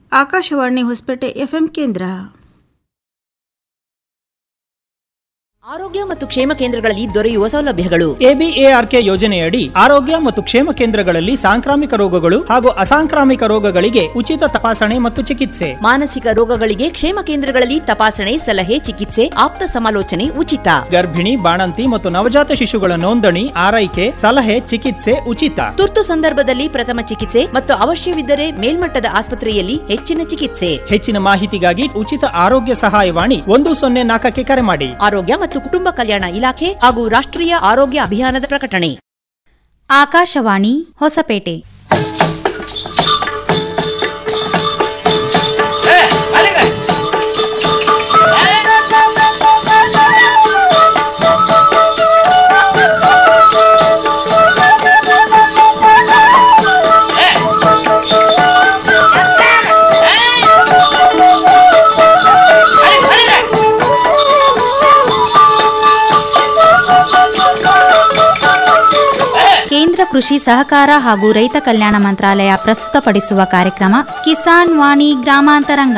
Akashvani Hosapete FM ಕೇಂದ್ರ ಆರೋಗ್ಯ ಮತ್ತು ಕ್ಷೇಮ ಕೇಂದ್ರಗಳಲ್ಲಿ ದೊರೆಯುವ ಸೌಲಭ್ಯಗಳು ಎಬಿಎಆರ್ಕೆ ಯೋಜನೆಯಡಿ ಆರೋಗ್ಯ ಮತ್ತು ಕ್ಷೇಮ ಕೇಂದ್ರಗಳಲ್ಲಿ ಸಾಂಕ್ರಾಮಿಕ ರೋಗಗಳು ಹಾಗೂ ಅಸಾಂಕ್ರಾಮಿಕ ರೋಗಗಳಿಗೆ ಉಚಿತ ತಪಾಸಣೆ ಮತ್ತು ಚಿಕಿತ್ಸೆ ಮಾನಸಿಕ ರೋಗಗಳಿಗೆ ಕ್ಷೇಮ ಕೇಂದ್ರಗಳಲ್ಲಿ ತಪಾಸಣೆ ಸಲಹೆ ಚಿಕಿತ್ಸೆ ಆಪ್ತ ಸಮಾಲೋಚನೆ ಉಚಿತ ಗರ್ಭಿಣಿ ಬಾಣಂತಿ ಮತ್ತು ನವಜಾತ ಶಿಶುಗಳ ನೋಂದಣಿ ಆರೈಕೆ ಸಲಹೆ ಚಿಕಿತ್ಸೆ ಉಚಿತ ತುರ್ತು ಸಂದರ್ಭದಲ್ಲಿ ಪ್ರಥಮ ಚಿಕಿತ್ಸೆ ಮತ್ತು ಅವಶ್ಯವಿದ್ದರೆ ಮೇಲ್ಮಟ್ಟದ ಆಸ್ಪತ್ರೆಯಲ್ಲಿ ಹೆಚ್ಚಿನ ಚಿಕಿತ್ಸೆ ಹೆಚ್ಚಿನ ಮಾಹಿತಿಗಾಗಿ ಉಚಿತ ಆರೋಗ್ಯ ಸಹಾಯವಾಣಿ ಒಂದು ಸೊನ್ನೆ ನಾಲ್ಕಕ್ಕೆ ಕರೆ ಮಾಡಿ ಆರೋಗ್ಯ ಮತ್ತು ಕುಟುಂಬ ಕಲ್ಯಾಣ ಇಲಾಖೆ ಹಾಗೂ ರಾಷ್ಟ್ರೀಯ ಆರೋಗ್ಯ ಅಭಿಯಾನದ ಪ್ರಕಟಣೆ ಆಕಾಶವಾಣಿ ಹೊಸಪೇಟೆ ಕೇಂದ್ರ ಕೃಷಿ ಸಹಕಾರ ಹಾಗೂ ರೈತ ಕಲ್ಯಾಣ ಮಂತ್ರಾಲಯ ಪ್ರಸ್ತುತಪಡಿಸುವ ಕಾರ್ಯಕ್ರಮ ಕಿಸಾನ್ ವಾಣಿ ಗ್ರಾಮಾಂತರಂಗ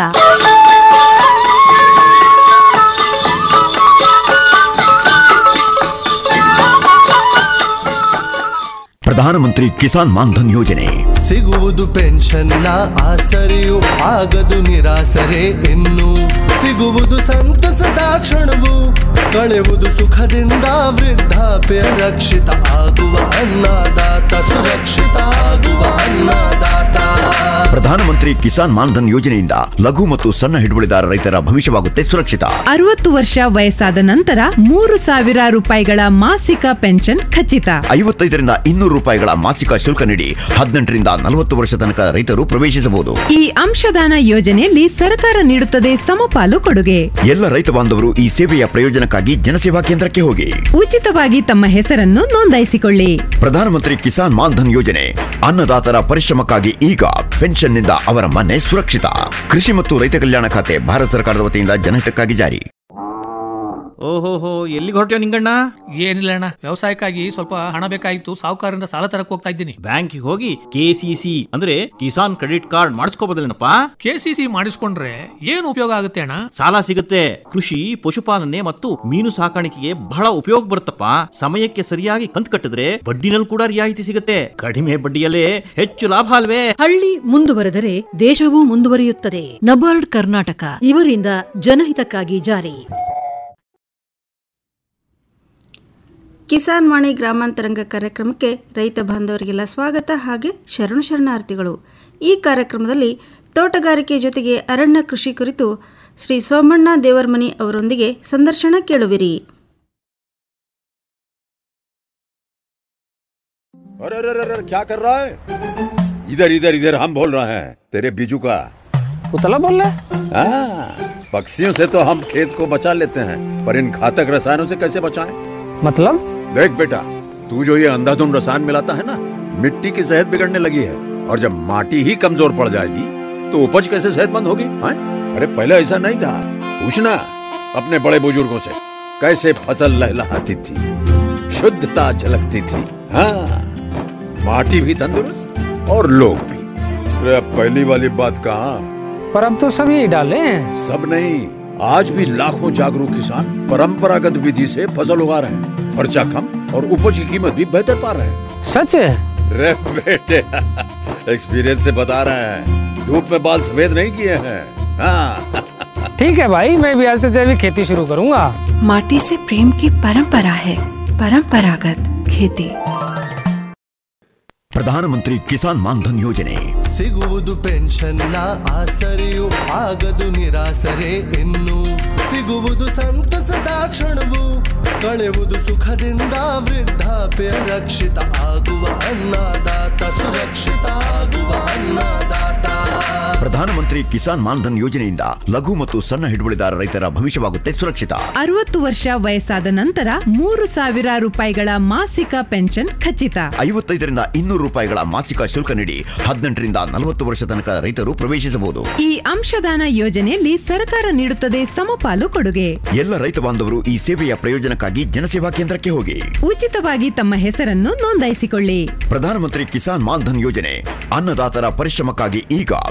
ಪ್ರಧಾನಮಂತ್ರಿ ಕಿಸಾನ್ ಮಾನ್ಧನ್ ಯೋಜನೆ ಸಿಗುವುದು ಪೆನ್ಷನ್ನ ಆಸರೆಯು ಆಗದು ನಿರಾಸರೆ ಇನ್ನು ಸಿಗುವುದು ಸಂತಸದ ಕ್ಷಣವು ಕಳೆಯುವುದು ಸುಖದಿಂದ ವೃದ್ಧಾಪ್ಯ ರಕ್ಷಿತ ಆಗುವ ಅನ್ನದಾತ ಸುರಕ್ಷಿತ ಆಗುವ ಅನ್ನದಾತ ಪ್ರಧಾನಮಂತ್ರಿ ಕಿಸಾನ್ ಮಾನ್ಧನ್ ಯೋಜನೆಯಿಂದ ಲಘು ಮತ್ತು ಸಣ್ಣ ಹಿಡುವಳಿದಾರ ರೈತರ ಭವಿಷ್ಯವಾಗುತ್ತೆ ಸುರಕ್ಷಿತ ಅರವತ್ತು ವರ್ಷ ವಯಸ್ಸಾದ ನಂತರ ಮೂರು ಸಾವಿರ ರೂಪಾಯಿಗಳ ಮಾಸಿಕ ಪೆನ್ಷನ್ ಖಚಿತ ಐವತ್ತೈದರಿಂದ ಇನ್ನೂರು ರೂಪಾಯಿಗಳ ಮಾಸಿಕ ಶುಲ್ಕ ನೀಡಿ ಹದಿನೆಂಟರಿಂದ ನಲವತ್ತು ವರ್ಷ ತನಕ ರೈತರು ಪ್ರವೇಶಿಸಬಹುದು ಈ ಅಂಶದಾನ ಯೋಜನೆಯಲ್ಲಿ ಸರ್ಕಾರ ನೀಡುತ್ತದೆ ಸಮಪಾಲು ಕೊಡುಗೆ ಎಲ್ಲ ರೈತ ಬಾಂಧವರು ಈ ಸೇವೆಯ ಪ್ರಯೋಜನಕ್ಕಾಗಿ ಜನಸೇವಾ ಕೇಂದ್ರಕ್ಕೆ ಹೋಗಿ ಉಚಿತವಾಗಿ ತಮ್ಮ ಹೆಸರನ್ನು ನೋಂದಾಯಿಸಿಕೊಳ್ಳಿ ಪ್ರಧಾನಮಂತ್ರಿ ಕಿಸಾನ್ ಮಾನ್ಧನ್ ಯೋಜನೆ ಅನ್ನದಾತರ ಪರಿಶ್ರಮಕ್ಕಾಗಿ ಈಗ ಪೆನ್ಷನ್ನಿಂದ ಅವರ ಮನೆ ಸುರಕ್ಷಿತ ಕೃಷಿ ಮತ್ತು ರೈತ ಕಲ್ಯಾಣ ಖಾತೆ ಭಾರತ ಸರ್ಕಾರದ ವತಿಯಿಂದ ಜನಹಿತಕ್ಕಾಗಿ ಜಾರಿ ಓಹೋಹೋ ಎಲ್ಲಿಗೆ ಹೊರಟ್ಯೋ ನಿಂಗಣ್ಣ ಏನಿಲ್ಲ ಅಣ್ಣ ವ್ಯವಸಾಯಕ್ಕಾಗಿ ಸ್ವಲ್ಪ ಹಣ ಬೇಕಾಗಿತ್ತು ಸಾಹುಕಾರರಿಂದ ಸಾಲ ತರಕ್ ಹೋಗ್ತಾ ಇದ್ದೀನಿ ಬ್ಯಾಂಕಿಗೆ ಹೋಗಿ ಕೆಸಿಸಿ ಅಂದ್ರೆ ಕಿಸಾನ್ ಕ್ರೆಡಿಟ್ ಕಾರ್ಡ್ ಮಾಡಿಸ್ಕೋಬೋದಲ್ಲೇನಪ್ಪ ಕೆಸಿಸಿ ಮಾಡಿಸ್ಕೊಂಡ್ರೆ ಏನು ಉಪಯೋಗ ಆಗುತ್ತೆ ಅಣ್ಣ ಸಾಲ ಸಿಗುತ್ತೆ ಕೃಷಿ ಪಶುಪಾಲನೆ ಮತ್ತು ಮೀನು ಸಾಕಾಣಿಕೆಗೆ ಬಹಳ ಉಪಯೋಗ ಬರುತ್ತಪ್ಪ ಸಮಯಕ್ಕೆ ಸರಿಯಾಗಿ ಕಂತು ಕಟ್ಟಿದ್ರೆ ಬಡ್ಡಿನಲ್ಲಿ ಕೂಡ ರಿಯಾಯಿತಿ ಸಿಗುತ್ತೆ ಕಡಿಮೆ ಬಡ್ಡಿಯಲ್ಲೇ ಹೆಚ್ಚು ಲಾಭ ಅಲ್ವೇ ಹಳ್ಳಿ ಮುಂದುವರೆದರೆ ದೇಶವೂ ಮುಂದುವರಿಯುತ್ತದೆ ನಬಾರ್ಡ್ ಕರ್ನಾಟಕ ಇವರಿಂದ ಜನಹಿತಕ್ಕಾಗಿ ಜಾರಿ ಕಿಸಾನ್ ವಾಣಿ ಗ್ರಾಮಾಂತರಂಗ ಕಾರ್ಯಕ್ರಮಕ್ಕೆ ರೈತ ಬಾಂಧವರಿಗೆಲ್ಲ ಸ್ವಾಗತ ಹಾಗೆ ಶರಣು ಶರಣಾರ್ಥಿಗಳು ಈ ಕಾರ್ಯಕ್ರಮದಲ್ಲಿ ತೋಟಗಾರಿಕೆ ಜೊತೆಗೆ ಅರಣ್ಯ ಕೃಷಿ ಕುರಿತು ಶ್ರೀ ಸೋಮಣ್ಣ ದೇವರ್ಮನಿ ಅವರೊಂದಿಗೆ ಸಂದರ್ಶನ ಕೇಳುವಿರಿ अरे अरे अरे अरे, क्या कर रहा है इधर इधर इधर हम बोल रहे हैं तेरे बीजू का उतला बोल रहा हाँ, पक्षियों से तो हम खेत को बचा लेते हैं पर इन घातक रसायनों से कैसे बचाएं? मतलब देख बेटा तू जो ये अंधाधुंध रसायन मिलाता है ना मिट्टी की सेहत बिगड़ने लगी है और जब माटी ही कमजोर पड़ जाएगी तो उपज कैसे सेहतमंद होगी हाँ? अरे पहले ऐसा नहीं था पूछना अपने बड़े बुजुर्गों से कैसे फसल लहलहाती थी शुद्धता झलकती थी हाँ माटी भी तंदुरुस्त और लोग भी अरे अब पहली वाली बात कहाँ पर अब तो सब यही डाले हैं सब नहीं आज भी लाखों जागरूक किसान परंपरागत विधि से फसल उगा रहे हैं खर्चा कम और उपज की कीमत भी बेहतर पा रहे हैं सच है रे बेटे एक्सपीरियंस से बता रहे हैं धूप में बाल सफेद नहीं किए हैं हाँ ठीक है भाई मैं भी आज से जैविक खेती शुरू करूंगा माटी से प्रेम की परंपरा है परंपरागत खेती ಪ್ರಧಾನಮಂತ್ರಿ ಕಿಸಾನ್ ಮಾನ್ಧನ್ ಯೋಜನೆ ಸಿಗುವುದು ಪೆನ್ಷನ್ನ ಆಸರೆಯು ಆಗದು ನಿರಾಸರೆ ಇನ್ನು ಸಿಗುವುದು ಸಂತಸದ ಕ್ಷಣವು ಕಳೆಯುವುದು ಸುಖದಿಂದ ವೃದ್ಧಾಪ್ಯ ರಕ್ಷಿತ ಆಗುವ ಅನ್ನದಾತ ಸುರಕ್ಷಿತ ಆಗುವ ಅನ್ನದಾತ ಪ್ರಧಾನಮಂತ್ರಿ ಕಿಸಾನ್ ಮಾನ್ಧನ್ ಯೋಜನೆಯಿಂದ ಲಘು ಮತ್ತು ಸಣ್ಣ ಹಿಡುವಳಿದಾರ ರೈತರ ಭವಿಷ್ಯವಾಗುತ್ತೆ ಸುರಕ್ಷಿತ ಅರವತ್ತು ವರ್ಷ ವಯಸ್ಸಾದ ನಂತರ ಮೂರು ಸಾವಿರ ರೂಪಾಯಿಗಳ ಮಾಸಿಕ ಪೆನ್ಷನ್ ಖಚಿತ ಐವತ್ತೈದರಿಂದ ಇನ್ನೂರು ರೂಪಾಯಿಗಳ ಮಾಸಿಕ ಶುಲ್ಕ ನೀಡಿ ಹದಿನೆಂಟರಿಂದ ನಲವತ್ತು ವರ್ಷ ತನಕ ರೈತರು ಪ್ರವೇಶಿಸಬಹುದು ಈ ಅಂಶದಾನ ಯೋಜನೆಯಲ್ಲಿ ಸರ್ಕಾರ ನೀಡುತ್ತದೆ ಸಮಪಾಲು ಕೊಡುಗೆ ಎಲ್ಲ ರೈತ ಬಾಂಧವರು ಈ ಸೇವೆಯ ಪ್ರಯೋಜನಕ್ಕಾಗಿ ಜನಸೇವಾ ಕೇಂದ್ರಕ್ಕೆ ಹೋಗಿ ಉಚಿತವಾಗಿ ತಮ್ಮ ಹೆಸರನ್ನು ನೋಂದಾಯಿಸಿಕೊಳ್ಳಿ ಪ್ರಧಾನಮಂತ್ರಿ ಕಿಸಾನ್ ಮಾನ್ಧನ್ ಯೋಜನೆ ಅನ್ನದಾತರ ಪರಿಶ್ರಮಕ್ಕಾಗಿ ಈಗ ಪೆನ್ಷನ್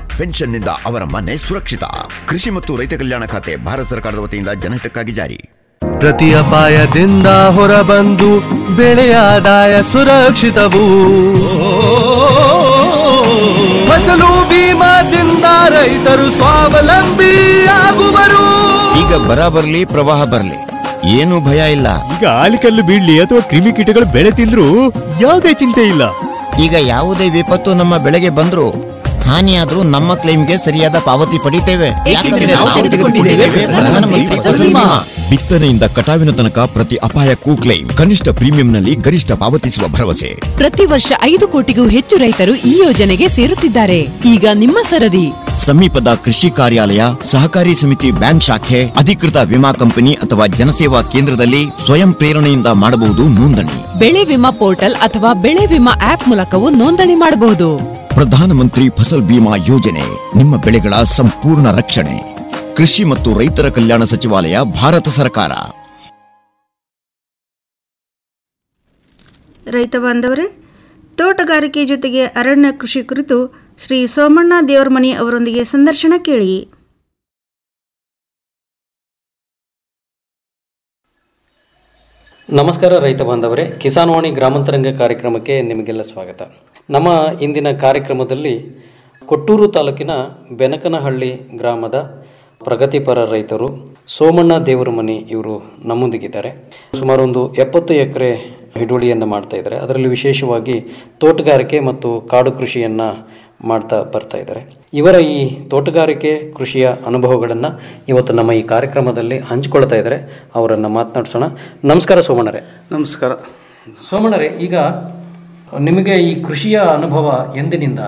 ಪೆನ್ಷನ್ನಿಂದ ಅವರ ಮನೆ ಸುರಕ್ಷಿತ ಕೃಷಿ ಮತ್ತು ರೈತ ಕಲ್ಯಾಣ ಖಾತೆ ಭಾರತ ಸರ್ಕಾರದ ವತಿಯಿಂದ ಜನಹಿತಕ್ಕಾಗಿ ಜಾರಿ ಪ್ರತಿ ಅಪಾಯದಿಂದ ಹೊರಬಂದು ಬೆಳೆಯ ಆದಾಯ ಸುರಕ್ಷಿತವು ಫಸಲು ಬೀಮಾದಿಂದ ರೈತರು ಸ್ವಾವಲಂಬಿ ಆಗುವರು ಈಗ ಬರ ಬರ್ಲಿ ಪ್ರವಾಹ ಬರ್ಲಿ ಏನು ಭಯ ಇಲ್ಲ ಈಗ ಆಲಿಕಲ್ಲು ಬೀಳ್ಲಿ ಅಥವಾ ಕ್ರಿಮಿಕೀಟಗಳು ಬೆಳೆ ತಿಂದ್ರು ಯಾವುದೇ ಚಿಂತೆ ಇಲ್ಲ ಈಗ ಯಾವುದೇ ವಿಪತ್ತು ನಮ್ಮ ಬೆಳೆಗೆ ಬಂದ್ರು ಹಾನಿಯಾದ್ರೂ ನಮ್ಮ ಕ್ಲೈಮ್ಗೆ ಸರಿಯಾದ ಪಾವತಿ ಪಡಿತೇವೆ ಯಾಕಂದ್ರೆ ನಾವು ತೆಗೆದುಕೊಂಡಿದ್ದೇವೆ ಪ್ರಧಾನಮಂತ್ರಿ ಫಸಲ್ ಬಿಮಾ. ಬಿತ್ತನೆಯಿಂದ ಕಟಾವಿನ ತನಕ ಪ್ರತಿ ಅಪಾಯಕ್ಕೂ ಕ್ಲೈಮ್ ಕನಿಷ್ಠ ಪ್ರೀಮಿಯಂನಲ್ಲಿ ಗರಿಷ್ಠ ಪಾವತಿಸುವ ಭರವಸೆ ಪ್ರತಿ ವರ್ಷ ಐದು ಕೋಟಿಗೂ ಹೆಚ್ಚು ರೈತರು ಈ ಯೋಜನೆಗೆ ಸೇರುತ್ತಿದ್ದಾರೆ ಈಗ ನಿಮ್ಮ ಸರದಿ ಸಮೀಪದ ಕೃಷಿ ಕಾರ್ಯಾಲಯ ಸಹಕಾರಿ ಸಮಿತಿ ಬ್ಯಾಂಕ್ ಶಾಖೆ ಅಧಿಕೃತ ವಿಮಾ ಕಂಪನಿ ಅಥವಾ ಜನಸೇವಾ ಕೇಂದ್ರದಲ್ಲಿ ಸ್ವಯಂ ಪ್ರೇರಣೆಯಿಂದ ಮಾಡಬಹುದು ನೋಂದಣಿ ಬೆಳೆ ವಿಮಾ ಪೋರ್ಟಲ್ ಅಥವಾ ಬೆಳೆ ವಿಮಾ ಆಪ್ ಮೂಲಕವೂ ನೋಂದಣಿ ಮಾಡಬಹುದು ಪ್ರಧಾನಮಂತ್ರಿ ಫಸಲ್ ಬಿಮಾ ಯೋಜನೆ ನಿಮ್ಮ ಬೆಳೆಗಳ ಸಂಪೂರ್ಣ ರಕ್ಷಣೆ ಕೃಷಿ ಮತ್ತು ರೈತರ ಕಲ್ಯಾಣ ಸಚಿವಾಲಯ ಭಾರತ ಸರ್ಕಾರ ರೈತ ಬಾಂಧವರೇ ತೋಟಗಾರಿಕೆ ಜೊತೆಗೆ ಅರಣ್ಯ ಕೃಷಿ ಕುರಿತು ಶ್ರೀ ಸೋಮಣ್ಣ ದೇವರಮನಿ ಅವರೊಂದಿಗೆ ಸಂದರ್ಶನ ಕೇಳಿ ನಮಸ್ಕಾರ ರೈತ ಬಾಂಧವರೇ ಕಿಸಾನ್ವಾಣಿ ಗ್ರಾಮಾಂತರಂಗ ಕಾರ್ಯಕ್ರಮಕ್ಕೆ ನಿಮಗೆಲ್ಲ ಸ್ವಾಗತ ನಮ್ಮ ಇಂದಿನ ಕಾರ್ಯಕ್ರಮದಲ್ಲಿ ಕೊಟ್ಟೂರು ತಾಲೂಕಿನ ಬೆನಕನಹಳ್ಳಿ ಗ್ರಾಮದ ಪ್ರಗತಿಪರ ರೈತರು ಸೋಮಣ್ಣ ದೇವರಮನಿ ಇವರು ನಮ್ಮೊಂದಿಗಿದ್ದಾರೆ ಸುಮಾರು ಒಂದು ಎಪ್ಪತ್ತು ಎಕರೆ ಹಿಡುವಳಿಯನ್ನು ಮಾಡ್ತಾ ಇದ್ದಾರೆ ಅದರಲ್ಲಿ ವಿಶೇಷವಾಗಿ ತೋಟಗಾರಿಕೆ ಮತ್ತು ಕಾಡು ಕೃಷಿಯನ್ನು ಮಾಡ್ತಾ ಬರ್ತಾ ಇದ್ದಾರೆ ಇವರ ಈ ತೋಟಗಾರಿಕೆ ಕೃಷಿಯ ಅನುಭವಗಳನ್ನು ಇವತ್ತು ನಮ್ಮ ಈ ಕಾರ್ಯಕ್ರಮದಲ್ಲಿ ಹಂಚಿಕೊಳ್ತಾ ಇದ್ದಾರೆ ಅವರನ್ನು ಮಾತನಾಡಿಸೋಣ ನಮಸ್ಕಾರ ಸೋಮಣ್ಣರೇ ನಮಸ್ಕಾರ ಸೋಮಣ್ಣರೇ ಈಗ ನಿಮಗೆ ಈ ಕೃಷಿಯ ಅನುಭವ ಎಂದಿನಿಂದ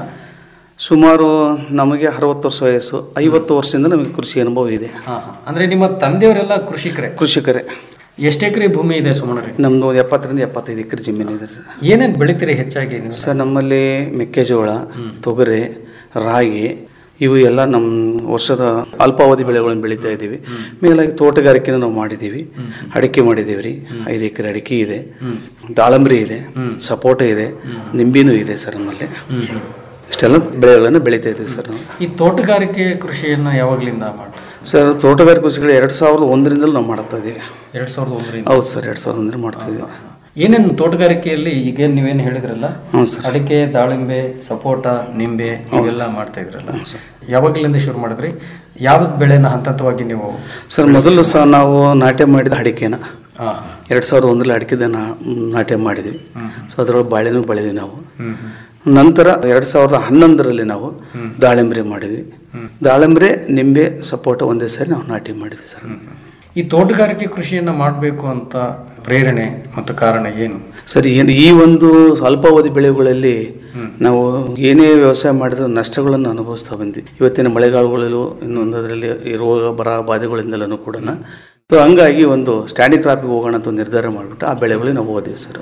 ಸುಮಾರು ನಮಗೆ ಅರವತ್ತು ವರ್ಷ ವಯಸ್ಸು ಐವತ್ತು ವರ್ಷದಿಂದ ನಮಗೆ ಕೃಷಿ ಅನುಭವ ಇದೆ ಹಾಂ ಹಾಂ ಅಂದರೆ ನಿಮ್ಮ ತಂದೆಯವರೆಲ್ಲ ಕೃಷಿಕರೇ ಕೃಷಿಕರೇ ಎಷ್ಟು ಎಕರೆ ಭೂಮಿ ಇದೆ ಸೋಮಣ್ಣರೇ ನಮ್ಮದು ಒಂದು ಎಪ್ಪತ್ತರಿಂದ ಎಪ್ಪತ್ತೈದು ಎಕರೆ ಜಮೀನು ಇದೆ ಸರ್ ಏನೇನು ಬೆಳಿತೀರಿ ಹೆಚ್ಚಾಗಿ ನೀವು? ಸರ್ ನಮ್ಮಲ್ಲಿ ಮೆಕ್ಕೆಜೋಳ ತೊಗರೆ ರಾಗಿ ಇವು ಎಲ್ಲ ನಮ್ಮ ವರ್ಷದ ಅಲ್ಪಾವಧಿ ಬೆಳೆಗಳನ್ನು ಬೆಳೀತಾ ಇದ್ದೀವಿ ಮೇಲಾಗಿ ತೋಟಗಾರಿಕೆನ ನಾವು ಮಾಡಿದ್ದೀವಿ ಅಡಿಕೆ ಮಾಡಿದ್ದೀವಿ ರೀ ಐದು ಎಕರೆ ಅಡಿಕೆ ಇದೆ ದಾಳಂಬ್ರಿ ಇದೆ ಸಪೋಟ ಇದೆ ನಿಂಬಿನೂ ಇದೆ ಸರ್ ನಮ್ಮಲ್ಲಿ ಇಷ್ಟೆಲ್ಲ ಬೆಳೆಗಳನ್ನು ಬೆಳೀತಾ ಇದ್ದೀವಿ ಸರ್ ನಾವು ಈ ತೋಟಗಾರಿಕೆ ಕೃಷಿಯನ್ನು ಯಾವಾಗಲಿಂದ ಮಾಡಿ ಸರ್ ತೋಟಗಾರಿಕೆ ಕೃಷಿಗಳು ಎರಡು ಸಾವಿರದ ಒಂದರಿಂದಲೂ ನಾವು ಮಾಡ್ತಾ ಇದ್ದೀವಿ ಎರಡು ಸಾವಿರದ ಒಂದರಿಂದ ಹೌದು ಸರ್ ಎರಡು ಸಾವಿರದ ಒಂದರಿಂದ ಮಾಡ್ತಾ ಇದ್ದೀವಿ ಏನೇನು ತೋಟಗಾರಿಕೆಯಲ್ಲಿ ಈಗ ನೀವೇನು ಹೇಳಿದ್ರಲ್ಲ ಹ್ಞೂ ಸರ್ ಅಡಿಕೆ ದಾಳಿಂಬೆ ಸಪೋಟ ನಿಂಬೆ ಇವೆಲ್ಲ ಮಾಡ್ತಾ ಇದ್ರಲ್ಲ ಯಾವಾಗಲಿಂದ ಶುರು ಮಾಡಿದ್ರಿ ಯಾವ ಬೆಳೆನ ಹಂತ ಹಂತವಾಗಿ ನೀವು ಸರ್ ಮೊದಲು ಸಹ ನಾವು ನಾಟ್ಯ ಮಾಡಿದ ಅಡಿಕೆನ ಹಾ. ಎರಡು ಸಾವಿರದ ಒಂದರಲ್ಲಿ ಅಡಿಕೆದ ನಾ- ನಾಟ್ಯ ಮಾಡಿದ್ವಿ ಹ್ಮ್. ಸೊ ಅದರೊಳಗೆ ಬಾಳೆನೂ ಬೆಳೆದ್ವಿ ನಾವು ಹ್ಮ್. ನಂತರ ಎರಡು ಸಾವಿರದ ಹನ್ನೊಂದರಲ್ಲಿ ನಾವು ದಾಳಿಂಬ್ರೆ ಮಾಡಿದ್ವಿ ದಾಳಿಂಬ್ರೆ ನಿಂಬೆ ಸಪೋಟ ಒಂದೇ ಸಾರಿ ನಾವು ನಾಟಿ ಮಾಡಿದ್ವಿ ಸರ್ ಈ ತೋಟಗಾರಿಕೆ ಕೃಷಿಯನ್ನು ಮಾಡಬೇಕು ಅಂತ ಪ್ರೇರಣೆ ಮತ್ತು ಕಾರಣ ಏನು ಸರ್ ಏನು ಈ ಒಂದು ಅಲ್ಪಾವಧಿ ಬೆಳೆಗಳಲ್ಲಿ ನಾವು ಏನೇ ವ್ಯವಸಾಯ ಮಾಡಿದ್ರು ನಷ್ಟಗಳನ್ನು ಅನುಭವಿಸ್ತಾ ಬಂದ್ವಿ ಇವತ್ತಿನ ಮಳೆಗಾಲಗಳಲ್ಲೂ ಇನ್ನೊಂದು ಅದರಲ್ಲಿ ಈ ರೋಗ ಬರ ಬಾಧೆಗಳಿಂದಲೂ ಕೂಡ ಸೊ ಹಂಗಾಗಿ ಒಂದು ಸ್ಟ್ಯಾಂಡಿಂಗ್ ಕ್ರಾಪಿಗೆ ಹೋಗೋಣ ಅಂತ ಒಂದು ನಿರ್ಧಾರ ಮಾಡಿಬಿಟ್ಟು ಆ ಬೆಳೆಗಳಿಗೆ ನಾವು ಓದಿವಿ ಸರ್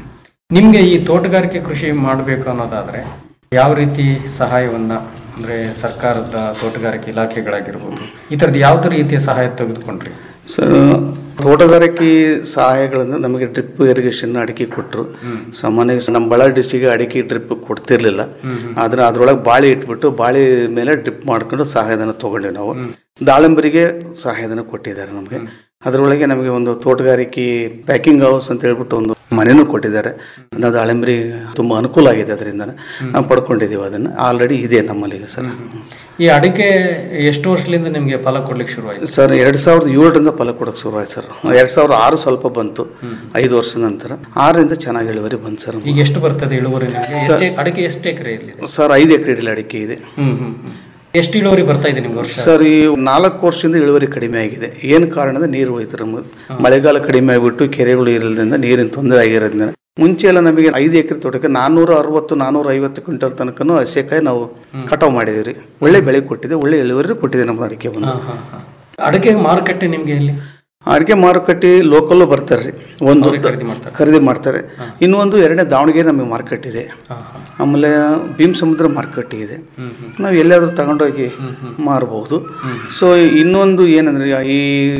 ನಿಮಗೆ ಈ ತೋಟಗಾರಿಕೆ ಕೃಷಿ ಮಾಡಬೇಕು ಅನ್ನೋದಾದರೆ ಯಾವ ರೀತಿ ಸಹಾಯವನ್ನ ಅಂದರೆ ಸರ್ಕಾರದ ತೋಟಗಾರಿಕೆ ಇಲಾಖೆಗಳಾಗಿರ್ಬೋದು ಈ ಥರದ್ದು ಯಾವುದೇ ರೀತಿಯ ಸಹಾಯ ತೆಗೆದುಕೊಂಡ್ರಿ ಸರ್ ತೋಟಗಾರಿಕೆ ಸಹಾಯಗಳಿಂದ ನಮಗೆ ಡ್ರಿಪ್ ಇರಿಗೇಷನ್ ಅಡಿಕೆ ಕೊಟ್ಟರು ಸಾಮಾನ್ಯ ನಮ್ಮ ಬಳ್ಳಾರಿ ಡಿಸ್ಟಿಕ್ಗೆ ಅಡಿಕೆ ಡ್ರಿಪ್ ಕೊಡ್ತಿರ್ಲಿಲ್ಲ ಆದ್ರೆ ಅದ್ರೊಳಗೆ ಬಾಳೆ ಇಟ್ಬಿಟ್ಟು ಬಾಳೆ ಮೇಲೆ ಡ್ರಿಪ್ ಮಾಡ್ಕೊಂಡು ಸಹಾಯಧನ ತಗೊಂಡ್ವಿ ನಾವು ದಾಳಿಂಬರಿಗೆ ಸಹಾಯಧನ ಕೊಟ್ಟಿದ್ದಾರೆ ನಮಗೆ ಅದರೊಳಗೆ ನಮಗೆ ಒಂದು ತೋಟಗಾರಿಕೆ ಪ್ಯಾಕಿಂಗ್ ಹೌಸ್ ಅಂತ ಹೇಳ್ಬಿಟ್ಟು ಒಂದು ಮನೆನೂ ಕೊಟ್ಟಿದ್ದಾರೆ ಅದನ್ನ ದಾಳಿಂಬರಿ ತುಂಬ ಅನುಕೂಲ ಆಗಿದೆ ಅದರಿಂದ ನಾವು ಪಡ್ಕೊಂಡಿದ್ದೀವಿ ಅದನ್ನು ಆಲ್ರೆಡಿ ಇದೆ ನಮ್ಮಲ್ಲಿ ಸರ್ ಈ ಅಡಿಕೆ ಎಷ್ಟು ವರ್ಷದಿಂದ ನಿಮಗೆ ಫಲ ಕೊಡ್ಲಿಕ್ಕೆ ಶುರುವಾಯಿತು ಸರ್ ಎರಡ್ ಸಾವಿರದ ಏಳರಿಂದ ಫಲ ಕೊಡೋಕೆ ಶುರುವಾಯ್ತು ಸರ್ ಎರಡ್ ಸಾವಿರದ ಆರು ಸ್ವಲ್ಪ ಬಂತು ಐದು ವರ್ಷದ ನಂತರ ಆರರಿಂದ ಚೆನ್ನಾಗಿ ಇಳುವರಿ ಬಂತು ಸರ್ ಈಗ ಎಷ್ಟು ಬರ್ತದೆ ಇಳುವರಿ ನಿಮಗೆ ಸರ್- ಎಷ್ಟೇ ಅಡಿಕೆ ಎಷ್ಟು ಎಕರೆ ಇಲ್ಲಿದೆ ಸರ್ ಐದು ಎಕರೆ ಇಡಲಿ ಅಡಿಕೆ ಇದೆ ಹ್ಮ್ ಹ್ಮ್ ಹ್ಮ್. ಎಷ್ಟು ಇಳುವರಿ ಬರ್ತಾ ಇದೆ ನಿಮ್ಗೆ ವರ್ಷ ಸರ್ ಈ ನಾಲ್ಕು ವರ್ಷದಿಂದ ಇಳುವರಿ ಕಡಿಮೆ ಆಗಿದೆ ಏನು ಕಾರಣದ ನೀರು ಹೋಯ್ತು ನಮಗೆ ಮಳೆಗಾಲ ಕಡಿಮೆ ಆಗಿಬಿಟ್ಟು ಕೆರೆಗಳು ಇರಲ್ದಿಂದ ನೀರಿನ ತೊಂದರೆ ಆಗಿರೋದ್ರಿಂದ ಮುಂಚೆ ಎಲ್ಲ ನಮಗೆ ಐದು ಎಕರೆ ತೋಟಕ್ಕೆ ನಾನ್ನೂರ ಅರವತ್ತು ನಾನ್ನೂರ ಐವತ್ತು ಕ್ವಿಂಟಲ್ ತನಕನೂ ಹಸೆಕಾಯಿ ನಾವು ಕಟಾವು ಮಾಡಿದೀವಿ ರೀ ಒಳ್ಳೆ ಬೆಳೆ ಕೊಟ್ಟಿದೆ ಒಳ್ಳೆ ಇಳುವರಿ ಕೊಟ್ಟಿದೆ ನಮ್ಮ ಅಡಿಕೆ ಬಂದು ಹಾ, ಹಾ, ಹಾ. ಅಡಿಕೆ ಮಾರುಕಟ್ಟೆ ನಿಮ್ಗೆ ಎಲ್ಲಿ ಅಡಿಕೆ ಮಾರುಕಟ್ಟೆ ಲೋಕಲ್ಲು ಬರ್ತಾರೆ ರೀ ಒಂದು ಅವ್ರೇ ಖರೀದಿ ಮಾಡ್ತಾರೆ. ಖರೀದಿ ಮಾಡ್ತಾರೆ ಇನ್ನೊಂದು ಎರಡನೇ ದಾವಣಗೆರೆ ನಮಗೆ ಮಾರ್ಕೆಟ್ ಇದೆ ಆಮೇಲೆ ಭೀಮ್ ಸಮುದ್ರ ಮಾರ್ಕೆಟ್ ಇದೆ ನಾವು ಎಲ್ಲಾದರೂ ತಗೊಂಡೋಗಿ ಮಾರಬಹುದು ಸೊ ಇನ್ನೊಂದು ಏನಂದ್ರೆ ಈ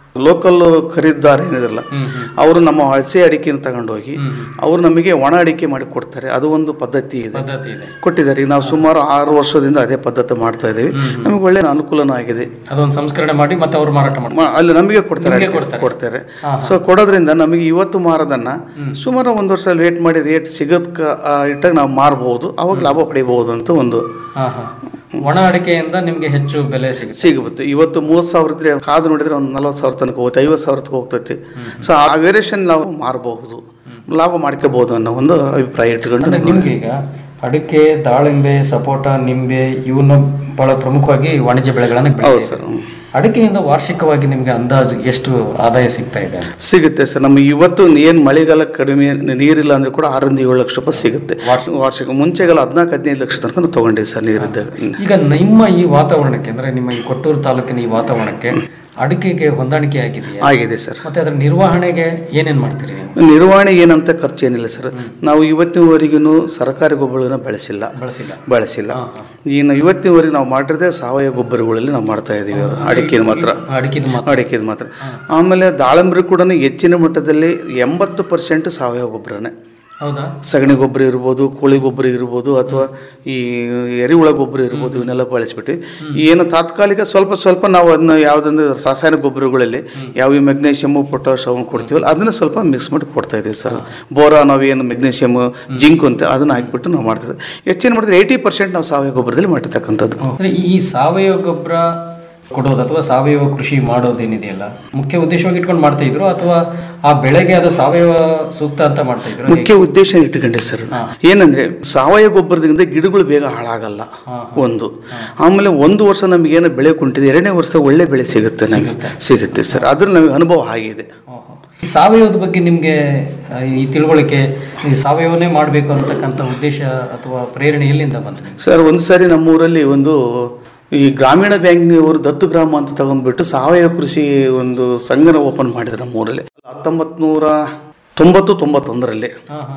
ಲೋಕಲ್ ಖರೀದಿದಾರ ಏನಿದಿರಲ್ಲ ಅವರು ನಮ್ಮ ಹಳಸೆ ಅಡಿಕೆನ ತಗೊಂಡೋಗಿ ಅವರು ನಮಗೆ ಒಣ ಅಡಿಕೆ ಮಾಡಿ ಕೊಡ್ತಾರೆ ಅದು ಒಂದು ಪದ್ಧತಿ ಇದೆ ಪದ್ಧತಿ ಇದೆ ಕೊಟ್ಟಿದ್ದಾರೆ ಈಗ ನಾವು ಸುಮಾರು ಆರು ವರ್ಷದಿಂದ ಅದೇ ಪದ್ಧತಿ ಮಾಡ್ತಾ ಇದ್ದೀವಿ ನಮಗೆ ಒಳ್ಳೆ ಅನುಕೂಲನೂ ಆಗಿದೆ ಅದೊಂದು ಸಂಸ್ಕರಣೆ ಮಾಡಿ ಮತ್ತೆ ಅವರು ಮಾರಾಟ ಮಾಡ್ತಾರೆ ಮ- ಅಲ್ಲಿ ನಮಗೆ ಕೊಡ್ತಾರೆ ನಿಮ್ಗೆ ಅಡಿಕೆ ಕೊಡ್ತಾರೆ. ಕೊಡ್ತಾರೆ ಹಾ, ಹಾ. ಸೊ ಕೊಡೋದ್ರಿಂದ ನಮಗೆ ಇವತ್ತು ಮಾರೋದನ್ನ ಸುಮಾರು ಒಂದು ವರ್ಷ ವೇಟ್ ಮಾಡಿ ರೇಟ್ ಸಿಗೋದಕ್ಕ ಇಟ್ಟಾಗ ನಾವು ಮಾರಬಹುದು ಅವಾಗ ಲಾಭ ಪಡಿಬಹುದು ಅಂತ ಒಂದು ಹಾ, ಹಾ. ಒಣ ಅಡಿಕೆಯಿಂದ ನಿಮ್ಗೆ ಹೆಚ್ಚು ಬೆಲೆ ಸಿಗುತ್ತೆ ಸಿಗುತ್ತೆ ಇವತ್ತು ಮೂವತ್ತು ಸಾವಿರ ಇದ್ರೆ ಕಾದು ನೋಡಿದ್ರೆ ಒಂದು ನಲ್ವತ್ತು ಸಾವಿರ ತನಕ ಹೋಗುತ್ತೆ ಐವತ್ತು ಸಾವಿರ ತನಕ ಹೋಗ್ತೈತಿ ಸೊ ಆ ವೇರಿಯೇಷನ್ ನಾವು ಮಾರಬಹುದು ಲಾಭ ಮಾಡ್ಕೋಬಹುದು ಅನ್ನೋ ಒಂದು ಅಭಿಪ್ರಾಯ ಇಟ್ಕೊಂಡು ಅಂದ್ರೆ ನಿಮ್ಗೆ ಈಗ ಅಡಿಕೆ ದಾಳಿಂಬೆ ಸಪೋಟ ನಿಂಬೆ ಇವನ್ನ ಬಹಳ ಪ್ರಮುಖವಾಗಿ ವಾಣಿಜ್ಯ ಬೆಳೆಗಳನ್ನ ಹೌದು ಸರ್ ಅಡಿಕೆಯಿಂದ ವಾರ್ಷಿಕವಾಗಿ ನಿಮ್ಗೆ ಅಂದಾಜು ಎಷ್ಟು ಆದಾಯ ಸಿಗ್ತಾ ಇದೆ ಸಿಗುತ್ತೆ ಸರ್ ನಮಗೆ ಇವತ್ತು ಏನು ಮಳೆಗಾಲ ಕಡಿಮೆ ನೀರಿಲ್ಲ ಅಂದ್ರೆ ಕೂಡ ಆರರಿಂದ ಏಳು ಲಕ್ಷ ರೂಪಾಯಿ ಸಿಗುತ್ತೆ ವಾರ್ಷಿಕ ಮುಂಚೆಗೆಲ್ಲ ಹದಿನಾಲ್ಕು ಹದಿನೈದು ಲಕ್ಷ ತನಕ ನಾವು ತಗೊಂಡಿದ್ದೀವಿ ಸರ್ ನೀರಿದ್ದಾಗ ಈಗ ನಿಮ್ಮ ಈ ವಾತಾವರಣಕ್ಕೆ ಅಂದ್ರೆ ನಿಮ್ಮ ಈ ಕೊಟ್ಟೂರು ತಾಲೂಕಿನ ಈ ವಾತಾವರಣಕ್ಕೆ ಅಡಿಕೆಗೆ ಹೊಂದಾಣಿಕೆ ಆಗಿದೆಯಾ ಆಗಿದೆ ಸರ್ ಮತ್ತೆ ಅದರ ನಿರ್ವಹಣೆಗೆ ಏನೇನ್ ಮಾಡ್ತೀರಿ ನೀವು ನಿರ್ವಹಣೆ ಏನಂತ ಖರ್ಚು ಏನಿಲ್ಲ ಸರ್ ನಾವು ಇವತ್ತಿನವರೆಗೂ ಸರ್ಕಾರಿ ಗೊಬ್ಬರಗಳನ್ನ ಬಳಸಿಲ್ಲ ಬಳಸಿಲ್ಲ ಬಳಸಿಲ್ಲ ಇನ್ನು ಇವತ್ತಿನವರೆಗೆ ನಾವು ಮಾಡಿರದೆ ಸಾವಯವ ಗೊಬ್ಬರಗಳಲ್ಲಿ ನಾವು ಮಾಡ್ತಾ ಇದೀವಿ ಅದು ಅಡಿಕೆ ಮಾತ್ರ ಅಡಿಕೆದು ಮಾತ್ರ ಅಡಿಕೆದು ಮಾತ್ರ ಆಮೇಲೆ ದಾಳಂಬ್ರಿ ಕೂಡ ಹೆಚ್ಚಿನ ಮಟ್ಟದಲ್ಲಿ ಎಂಬತ್ತು ಪರ್ಸೆಂಟ್ ಸಾವಯವ ಗೊಬ್ಬರನೇ ಹೌದಾ ಸಗಣಿ ಗೊಬ್ಬರ ಇರ್ಬೋದು ಕೋಳಿ ಗೊಬ್ಬರ ಇರ್ಬೋದು ಅಥವಾ ಈ ಎರೆಹುಳ ಗೊಬ್ಬರ ಇರ್ಬೋದು ಇವನ್ನೆಲ್ಲ ಬಳಸ್ಬಿಟ್ಟು ಏನು ತಾತ್ಕಾಲಿಕ ಸ್ವಲ್ಪ ಸ್ವಲ್ಪ ನಾವು ಅದನ್ನ ಯಾವುದೊಂದು ರಾಸಾಯನಿಕ ಗೊಬ್ಬರಗಳಲ್ಲಿ ಯಾವ ಮೆಗ್ನೀಷಿಯಮು ಪೊಟ್ಯಾಷಿಯಮ್ ಕೊಡ್ತೀವಲ್ಲ ಅದನ್ನ ಸ್ವಲ್ಪ ಮಿಕ್ಸ್ ಮಾಡಿ ಕೊಡ್ತಾ ಇದ್ದೀವಿ ಸರ್ ಬೋರಾ ನಾವು ಏನು ಮೆಗ್ನೀಷಿಯಮ್ ಜಿಂಕ್ ಅಂತ ಅದನ್ನ ಹಾಕ್ಬಿಟ್ಟು ನಾವು ಮಾಡ್ತೀವಿ ಹೆಚ್ಚಿನ ಮಾಡಿದ್ರೆ ಏಯ್ಟಿ ಪರ್ಸೆಂಟ್ ನಾವು ಸಾವಯವ ಗೊಬ್ಬರದಲ್ಲಿ ಮಾಡಿರ್ತಕ್ಕಂಥದ್ದು ಅಂದ್ರೆ ಈ ಸಾವಯವ ಗೊಬ್ಬರ ಕೊಡೋದು ಅಥವಾ ಸಾವಯವ ಕೃಷಿ ಮಾಡೋದೇನಿದೆಯಲ್ಲ ಮುಖ್ಯ ಉದ್ದೇಶವಾಗಿ ಇಟ್ಕೊಂಡು ಮಾಡ್ತಾ ಇದ್ರು ಅಥವಾ ಆ ಬೆಳೆಗೆ ಅದು ಸಾವಯವ ಸೂಕ್ತ ಅಂತ ಮಾಡ್ತಾ ಇದ್ರು ಮುಖ್ಯ ಉದ್ದೇಶ ಇಟ್ಕೊಂಡೆ ಸರ್ ಏನಂದ್ರೆ ಸಾವಯವ ಗೊಬ್ಬರದಿಂದ ಗಿಡಗಳು ಬೇಗ ಹಾಳಾಗಲ್ಲ ಒಂದು ಆಮೇಲೆ ಒಂದು ವರ್ಷ ನಮ್ಗೆ ಏನೋ ಬೆಳೆ ಕುಂಟಿದೆ ಎರಡನೇ ವರ್ಷ ಒಳ್ಳೆ ಬೆಳೆ ಸಿಗುತ್ತೆ ನಮಗೆ ಸಿಗುತ್ತೆ ಸರ್ ಅದ್ರ ನಮಗೆ ಅನುಭವ ಆಗಿದೆ ಈ ಸಾವಯವದ ಬಗ್ಗೆ ನಿಮ್ಗೆ ಆ, ಈ ತಿಳುವಳಿಕೆ ಈ ಸಾವಯವನೇ ಮಾಡಬೇಕು ಅಂತಕ್ಕಂಥ ಉದ್ದೇಶ ಅಥವಾ ಪ್ರೇರಣೆ ಎಲ್ಲಿಂದ ಬಂತು ಸರ್ ಒಂದು ಸಾರಿ ನಮ್ಮೂರಲ್ಲಿ ಒಂದು ಈ ಗ್ರಾಮೀಣ ಬ್ಯಾಂಕ್ನವರು ದತ್ತು ಗ್ರಾಮ ಅಂತ ತಗೊಂಡ್ಬಿಟ್ಟು ಸಾವಯವ ಕೃಷಿ ಒಂದು ಸಂಘನ ಓಪನ್ ಮಾಡಿದ್ರು ನಮ್ಮೂರಲ್ಲಿ ಹತ್ತೊಂಬತ್ತು ನೂರ ತೊಂಬತ್ತು ತೊಂಬತ್ತೊಂದರಲ್ಲಿ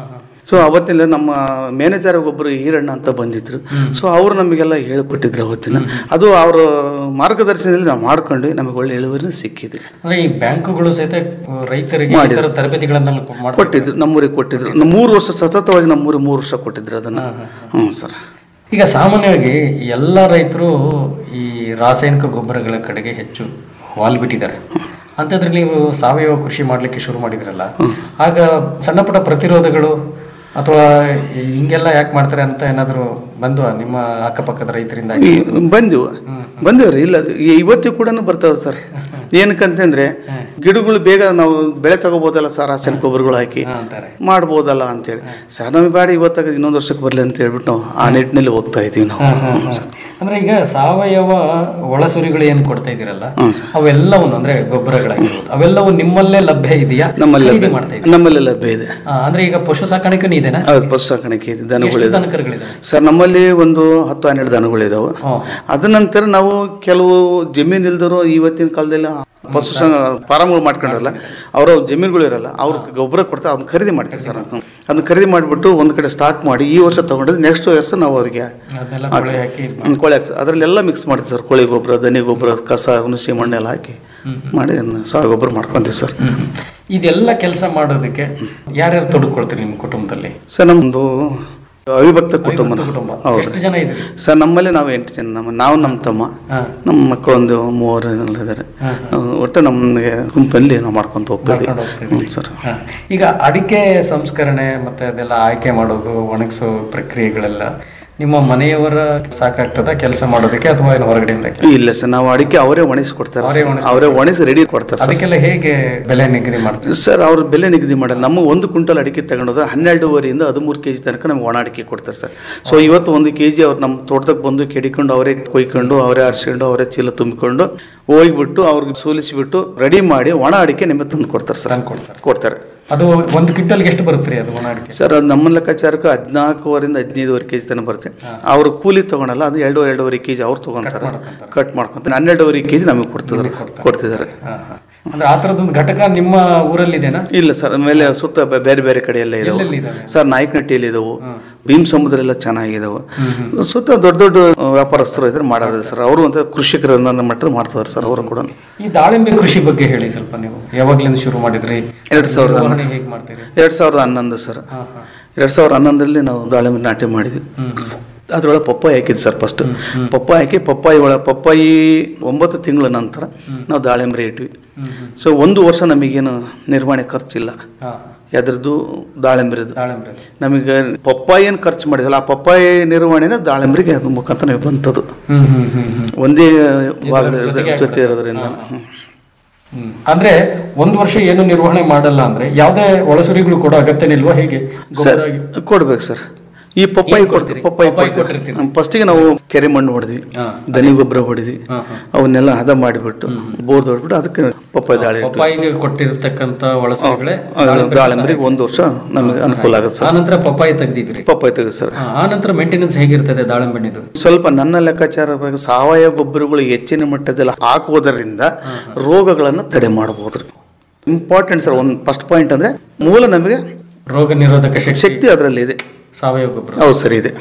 ಸೊ ಅವತ್ತಿನ ನಮ್ಮ ಮ್ಯಾನೇಜರ್ ಒಬ್ಬರು ಈರಣ್ಣ ಅಂತ ಬಂದಿದ್ರು ಸೊ ಅವರು ನಮಗೆಲ್ಲ ಹೇಳ್ಕೊಟ್ಟಿದ್ರು ಅವತ್ತಿನ ಅದು ಅವರ ಮಾರ್ಗದರ್ಶನದಲ್ಲಿ ನಾವು ಮಾಡ್ಕೊಂಡು ನಮಗೆ ಒಳ್ಳೆ ಇಳುವರಿನ ಸಿಕ್ಕಿದೆ ಅಂದ್ರೆ ಈ ಬ್ಯಾಂಕುಗಳು ಸಹಿತ ರೈತರಿಗೆ ಈ ಮಾಡಿದ್ರು. ಥರ ತರಬೇತಿಗಳನ್ನೆಲ್ಲ ಮಾಡ್ತಾರೆ ಕೊಟ್ಟಿದ್ರು ನಮ್ಮೂರಿಗೆ ಕೊಟ್ಟಿದ್ರು ನಮ್ಮ ಮೂರು ವರ್ಷ ಸತತವಾಗಿ ನಮ್ಮೂರಿಗೆ ಮೂರು ವರ್ಷ ಕೊಟ್ಟಿದ್ರು ಅದನ್ನ ಹ್ಞೂ ಸರ್ ಈಗ ಸಾಮಾನ್ಯವಾಗಿ ಎಲ್ಲ ರೈತರು ಈ ರಾಸಾಯನಿಕ ಗೊಬ್ಬರಗಳ ಕಡೆಗೆ ಹೆಚ್ಚು ವಾಲ್ಬಿಟ್ಟಿದ್ದಾರೆ ಅಂಥದ್ರಲ್ಲಿ ನೀವು ಸಾವಯವ ಕೃಷಿ ಮಾಡಲಿಕ್ಕೆ ಶುರು ಮಾಡಿದ್ರಲ್ಲ ಆಗ ಸಣ್ಣ ಪುಟ್ಟ ಪ್ರತಿರೋಧಗಳು ಅಥವಾ ಈ ಹಿಂಗೆಲ್ಲ ಯಾಕೆ ಮಾಡ್ತಾರೆ ಅಂತ ಏನಾದರೂ ಬಂದ್ವಾ ನಿಮ್ಮ ಅಕ್ಕಪಕ್ಕದ ರೈತರಿಂದ ಈ ಬಂದೆವು ಬಂದೇವ್ರಿ ಇಲ್ಲ ಈ- ಇವತ್ತಿಗೂ ಕೂಡ ಬರ್ತಾವೆ ಸರ್ ಏನಕ್ಕಂತಂದ್ರೆ ಗಿಡಗಳು ಬೇಗ ನಾವು ಬೆಳೆ ತಗೋಬೋದಲ್ಲ ಸರ್ ರಾಸಾಯನಿಕ ಗೊಬ್ಬರಗಳು ಹಾಕಿ ಮಾಡ್ಬೋದಲ್ಲ ಅಂತೇಳಿ ಸರ್ ನಮಗೆ ಬೇಡ ಇವತ್ತಾಗ ಇನ್ನೊಂದು ವರ್ಷಕ್ಕೆ ಬರಲಿ ಅಂತ ಹೇಳ್ಬಿಟ್ಟು ನಾವು ಆ ನಿಟ್ಟಿನಲ್ಲಿ ಹೋಗ್ತಾ ಇದೀವಿ ನಾವು ಅಂದ್ರೆ ಈಗ ಸಾವಯವ ಒಳಸುರಿಗಳು ಏನು ಕೊಡ್ತಾ ಇದ್ದೀರಲ್ಲ ಅವೆಲ್ಲವನ್ನು ಅಂದ್ರೆ ಗೊಬ್ಬರಗಳಾಗಿರ್ಬೋದು ಅವೆಲ್ಲವೂ ನಿಮ್ಮಲ್ಲೇ ಲಭ್ಯ ಇದೆಯಾ ನಮ್ಮಲ್ಲಿ ಖರೀದಿ ಲಭ್ಯ- ಮಾಡ್ತಾ ಇದ್ದೀರಾ? ನಮ್ಮಲ್ಲಿ ಲಭ್ಯ ಇದೆ ಆ, ಅಂದ್ರೆ ಈಗ ಪಶು ಸಾಕಾಣಿಕೆನೂ ಇದೆನಾ ಹೌದು ಪಶು ಸಾಕಾಣಿಕೆ ಇದೆ ಎಷ್ಟು ದನಗಳಿದೆ ದನಕರುಗಳಿದಾವೆ ಸರ್ ನಮ್ಮಲ್ಲಿ ಒಂದು ಹತ್ತು ಹನ್ನೆರಡು ದನಗಳಿದಾವೆ ಅದ ನಂತರ ನಾವು ಕೆಲವು ಜಮೀನು ಇಲ್ದರು ಇವತ್ತಿನ ಕಾಲದಲ್ಲಿ ಪಶು ಫಾರಮ್ಗಳು ಮಾಡ್ಕೊಂಡ್ರಲ್ಲ ಅವರ ಜಮೀನುಗಳು ಇರಲ್ಲ ಅವ್ರ ಗೊಬ್ಬರ ಕೊಡ್ತಾರೆ ಅದನ್ನ ಖರೀದಿ ಮಾಡ್ತಾರೆ ಸರ್ ಅದನ್ನ ಖರೀದಿ ಮಾಡಿಬಿಟ್ಟು ಒಂದು ಕಡೆ ಸ್ಟಾಕ್ ಮಾಡಿ ಈ ವರ್ಷ ತಗೊಂಡಿದ್ದು ನೆಕ್ಸ್ಟ್ ವರ್ಷ ನಾವು ಅವರಿಗೆ ಅದನ್ನೆಲ್ಲ ಕೊಳೆ ಹಾಕಿ ಇದ್ ಹ್ಮ್, ಕೊಳೆ ಹಾಕ್ಸಿ ಅದರಲ್ಲೆಲ್ಲ ಮಿಕ್ಸ್ ಮಾಡ್ತೀವಿ ಸರ್ ಕೋಳಿ ಗೊಬ್ಬರ ದನಿ ಗೊಬ್ಬರ ಕಸ ಹುಣಸೆ ಮಣ್ಣೆಲ್ಲ ಹಾಕಿ ಮಾಡಿ ಅದನ್ನ ಸಾವಯವ ಗೊಬ್ಬರ ಮಾಡ್ಕೊಂತೀವಿ ಸರ್ ಇದೆಲ್ಲ ಕೆಲಸ ಮಾಡೋದಕ್ಕೆ ಯಾರ್ಯಾರು ತೊಡಕೊಳ್ತೀರಿ ನಿಮ್ಮ ಕುಟುಂಬದಲ್ಲಿ ಸರ್ ನಮ್ಮದು ಅವಿಭಕ್ತ ಕುಟುಂಬ ಅವಿಭಕ್ತ ಕುಟುಂಬ. ಹೌದು ಎಷ್ಟು ಜನ ಇದ್ದೀರಿ? ಸರ್ ನಮ್ಮಲ್ಲಿ ನಾವು ಎಂಟು ಜನ ನಮ್ಮ ನಾವು ನಮ್ಮ ತಮ್ಮ ನಮ್ಮ ಮಕ್ಕಳು ಒಂದು ಮೂವರು ಜನ ಇದ್ದಾರೆ ಒಟ್ಟು ನಮಗೆ ಗುಂಪಲ್ಲಿ ನಾವು ಮಾಡ್ಕೊಂತ ಹೋಗ್ತಾ ಇದ್ದೀವಿ ಮಾಡ್ಕೊಂಡು ಹೋಗ್ತಾ ಹ್ಞೂ ಸರ್ ಹಾ. ಈಗ ಅಡಿಕೆ ಸಂಸ್ಕರಣೆ ಮತ್ತೆ ಅದೆಲ್ಲ ಆಯ್ಕೆ ಮಾಡೋದು ಒಣಗಿಸೋ ಪ್ರಕ್ರಿಯೆಗಳೆಲ್ಲ ನಿಮ್ಮ ಮನೆಯವರ ಸಾಕಾಗ್ತದ ಕೆಲಸ ಮಾಡೋದಕ್ಕೆ ಅಥವಾ ಏನು ಹೊರಗಡೆಯಿಂದ ಕೆಲ್ಸ? ಇಲ್ಲ ಸರ್ ನಾವು ಅಡಿಕೆ ಅವರೇ ಒಣಗಿಸಿ ಕೊಡ್ತಾರೆ ಅವರೇ ಸರ್. ಒಣಗಿಸಿ ಅವರೇ ಒಣಗಿಸಿ ರೆಡಿ ಕೊಡ್ತಾರೆ ಸರ್ ಅದಕ್ಕೆಲ್ಲ ಹೇಗೆ ಬೆಲೆ ನಿಗದಿ ಮಾಡ್ತಾರೆ ಸರ್ ಅವ್ರ ಬೆಲೆ ನಿಗದಿ ಮಾಡಲ್ಲ ನಮ್ಮ ಒಂದು ಕ್ವಿಂಟಲ್ ಅಡಿಕೆ ತಗೊಂಡೋದ್ರೆ ಹನ್ನೆರಡೂವರೆಯಿಂದ ಹದಿಮೂರು ಕೆ ಜಿ ತನಕ ನಮ್ಗೆ ಒಣ ಅಡಿಕೆ ಕೊಡ್ತಾರೆ ಸರ್ ಸೊ ಇವತ್ತು ಒಂದು ಕೆ ಜಿ ಅವ್ರು ನಮ್ಮ ತೋಟದಾಗ ಬಂದು ಕೆಡಿಕೊಂಡು ಅವರೇ ಕೊಯ್ಕೊಂಡು ಅವರೇ ಆರಿಸ್ಕೊಂಡು ಅವರೇ ಚೀಲ ತುಂಬಿಕೊಂಡು ಹೋಗ್ಬಿಟ್ಟು ಅವ್ರಿಗೆ ಸೋಲಿಸಿಬಿಟ್ಟು ರೆಡಿ ಮಾಡಿ ಒಣ ಅಡಿಕೆ ನಿಮಗೆ ತಂದು ಕೊಡ್ತಾರೆ ಸರ್ ಕೊಡ್ತಾರೆ ಅದು ಒಂದು ಕ್ವಿಂಟಲ್ಗೆ ಎಷ್ಟು ಬರುತ್ತೆ ರೀ ಅದು ಒಣ ಅಡಿಕೆ ಸರ್ ಅದು ನಮ್ಮ ಲೆಕ್ಕಾಚಾರಕ್ಕೆ ಹದಿನಾಲ್ಕೂವರೆಯಿಂದ ಹದಿನೈದುವರೆ ಕೆಜಿ ತನಕ ಬರುತ್ತೆ ಅವ್ರು ಕೂಲಿ ತಗೊಳಲ್ಲ ಅದು ಎರಡು ಎರಡೂವರೆ ಕೆಜಿ ಅವ್ರು ತಗೊಂತಾರೆ ಕಟ್ ಮಾಡ್ಕೊಂತಾರೆ ಹನ್ನೆರಡೂವರೆ ಕೆಜಿ ನಮಗೆ ಕೊಡ್ತಿದ್ದಾರೆ ಕೊಡ್ತಿದ್ದಾರೆ ಅಂದ್ರೆ ಆ ಥರದೊಂದು ಘಟಕ ನಿಮ್ಮ ಊರಲ್ಲಿ ಇದೆನಾ ಇಲ್ಲ ಸರ್ ಆಮೇಲೆ ಸುತ್ತ ಬೆ- ಬೇರೆ ಬೇರೆ ಕಡೆ ಎಲ್ಲ ಇದಾವೆ ಎಲ್ಲೆಲ್ಲಿ ಇದಾವೆ? ಸರ್ ನಾಯಕನಹಟ್ಟಿಯಲ್ಲಿ ಇದಾವೆ ಭೀಮ್ ಸಮುದ್ರ ಎಲ್ಲ ಚೆನ್ನಾಗಿದಾವೆ ಸುತ್ತ ದೊಡ್ಡ ದೊಡ್ಡ ವ್ಯಾಪಾರಸ್ಥರು ಇದ್ರೆ ಮಾಡೋದು ಸರ್ ಅವರು ಅಂತ ಕೃಷಿಕರ ಮಟ್ಟದ ಮಾಡ್ತಾರೆ ಸರ್ ಅವರು ಕೂಡ ಈ ದಾಳಿಂಬೆ ಕೃಷಿ ಬಗ್ಗೆ ಹೇಳಿ ಸ್ವಲ್ಪ ನೀವು ಯಾವಾಗ್ಲಿಂದ ಶುರು ಮಾಡಿದ್ರಿ ಎರಡ್ ಸಾವಿರದ ನಿರ್ವಹಣೆ ಹೇಗೆ ಮಾಡ್ತೀರಿ ಎರಡ್ ಸಾವಿರದ ಹನ್ನೊಂದು ಸರ್ ಎರಡ್ ಸಾವಿರದ ಹನ್ನೊಂದರಲ್ಲಿ ನಾವು ದಾಳಿಂಬೆ ನಾಟಿ ಮಾಡಿದ್ವಿ ಅದ್ರೊಳಗೆ ಪಪ್ಪಾಯಿ ಹಾಕಿದ್ವಿ ಸರ್ ಫಸ್ಟ್ ಪಪ್ಪಾಯಿ ಹಾಕಿ ಪಪ್ಪಾಯಿ ಒಳಗೆ ಪಪ್ಪಾಯಿ ಒಂಬತ್ತು ತಿಂಗಳ ನಂತರ ನಾವು ದಾಳಿಂಬೆ ಇಟ್ವಿ ಸೊ ಒಂದು ವರ್ಷ ನಮಗೇನು ನಿರ್ವಹಣೆ ಖರ್ಚಿಲ್ಲ ಅದ್ರದ್ದು ದಾಳಿಂಬ್ರಿದು ನಮಗೆ ಪಪ್ಪಾಯಿ ಏನು ಖರ್ಚು ಮಾಡಿದಲ್ಲ ಆ ಪಪ್ಪಾಯಿ ನಿರ್ವಹಣೆನ ದಾಳಿಂಬ್ರಿಗೆ ಅದ್ರ ಮುಖಾಂತರ ನಮಗೆ ಬಂತದ್ದು ಹ್ಮ್ ಹ್ಮ್ ಹ್ಮ್ ಹ್ಮ್ ಒಂದೇ ಭಾಗದ ಜೊತೆಗೆ ಜೊತೆ ಇರೋದ್ರಿಂದ ಹ್ಮ್. ಹ್ಮ್. ಅಂದ್ರೆ ಒಂದು ವರ್ಷ ಏನು ನಿರ್ವಹಣೆ ಮಾಡಲ್ಲ ಅಂದ್ರೆ ಯಾವ್ದೇ ಒಳಸುರಿಗಳು ಕೊಡೋ ಅಗತ್ಯನಿಲ್ವಾ ಹೇಗೆ ಸರ್ ಗೊಬ್ಬರ ಆಗಿ- ಕೊಡ್ಬೇಕು ಸರ್ ಈ ಪಪ್ಪಾಯಿ ಕೊಡ್ತೀವಿ ಪಪ್ಪಾಯಿ ಕೊಡ್ತೀವಿ ಫಸ್ಟಿಗೆ ನಾವು ಕೆರೆ ಮಣ್ಣು ಹೊಡೆದ್ವಿ ದನಿ ಗೊಬ್ಬರ ಹೊಡೆದ್ವಿ ಅವನ್ನೆಲ್ಲ ಹದ ಮಾಡಿಬಿಟ್ಟು ಬೋರ್ ಹೊಡ್ಬಿಟ್ಟು ಅದಕ್ಕೆ ಪಪ್ಪಾಯಿ ದಾಳಿ ಇಟ್ಟು ಪಪ್ಪಾಯಿಗೆ ಕೊಟ್ಟಿರ್ತಕ್ಕಂಥ ಒಳಸುರಿಗಳೇ ದಾಳಿಂಬರಿಗೆ ಒಂದು ವರ್ಷ ನಮಗೆ ಅನುಕೂಲ ಆಗುತ್ತೆ ಆ ಸರ್ ನಂತರ ಪಪ್ಪಾಯಿ ತೆಗ್ದಿದ್ರಿ ಪಪ್ಪಾಯಿ ತೆಗೆದು ಸರ್ ಆ, ಆ ನಂತರ ಮೇಂಟೆನೆನ್ಸ್ ಹೇಗಿರ್ತದೆ ದಾಳಿಂಬೆಣ್ಣಿದು ಸ್ವಲ್ಪ ನನ್ನ ಲೆಕ್ಕಾಚಾರ ಪ್ರಕಾರ ಸಾವಯವ ಗೊಬ್ಬರಗಳು ಹೆಚ್ಚಿನ ಮಟ್ಟದಲ್ಲಿ ಹಾಕುವುದರಿಂದ ರೋಗಗಳನ್ನು ತಡೆ ಮಾಡಬಹುದು ಇಂಪಾರ್ಟೆಂಟ್ ಸರ್ ಒಂದು ಫಸ್ಟ್ ಪಾಯಿಂಟ್ ಅಂದ್ರೆ ಮೂಲ ನಮಗೆ ರೋಗ ನಿರೋಧಕ ಶಕ್ತಿ ಶಕ್ತಿ ಅದರಲ್ಲಿ ಇದೆ ಸಾವಯವ ಗೊಬ್ಬರ ಹೌದು ಸರ್ ಇದೆ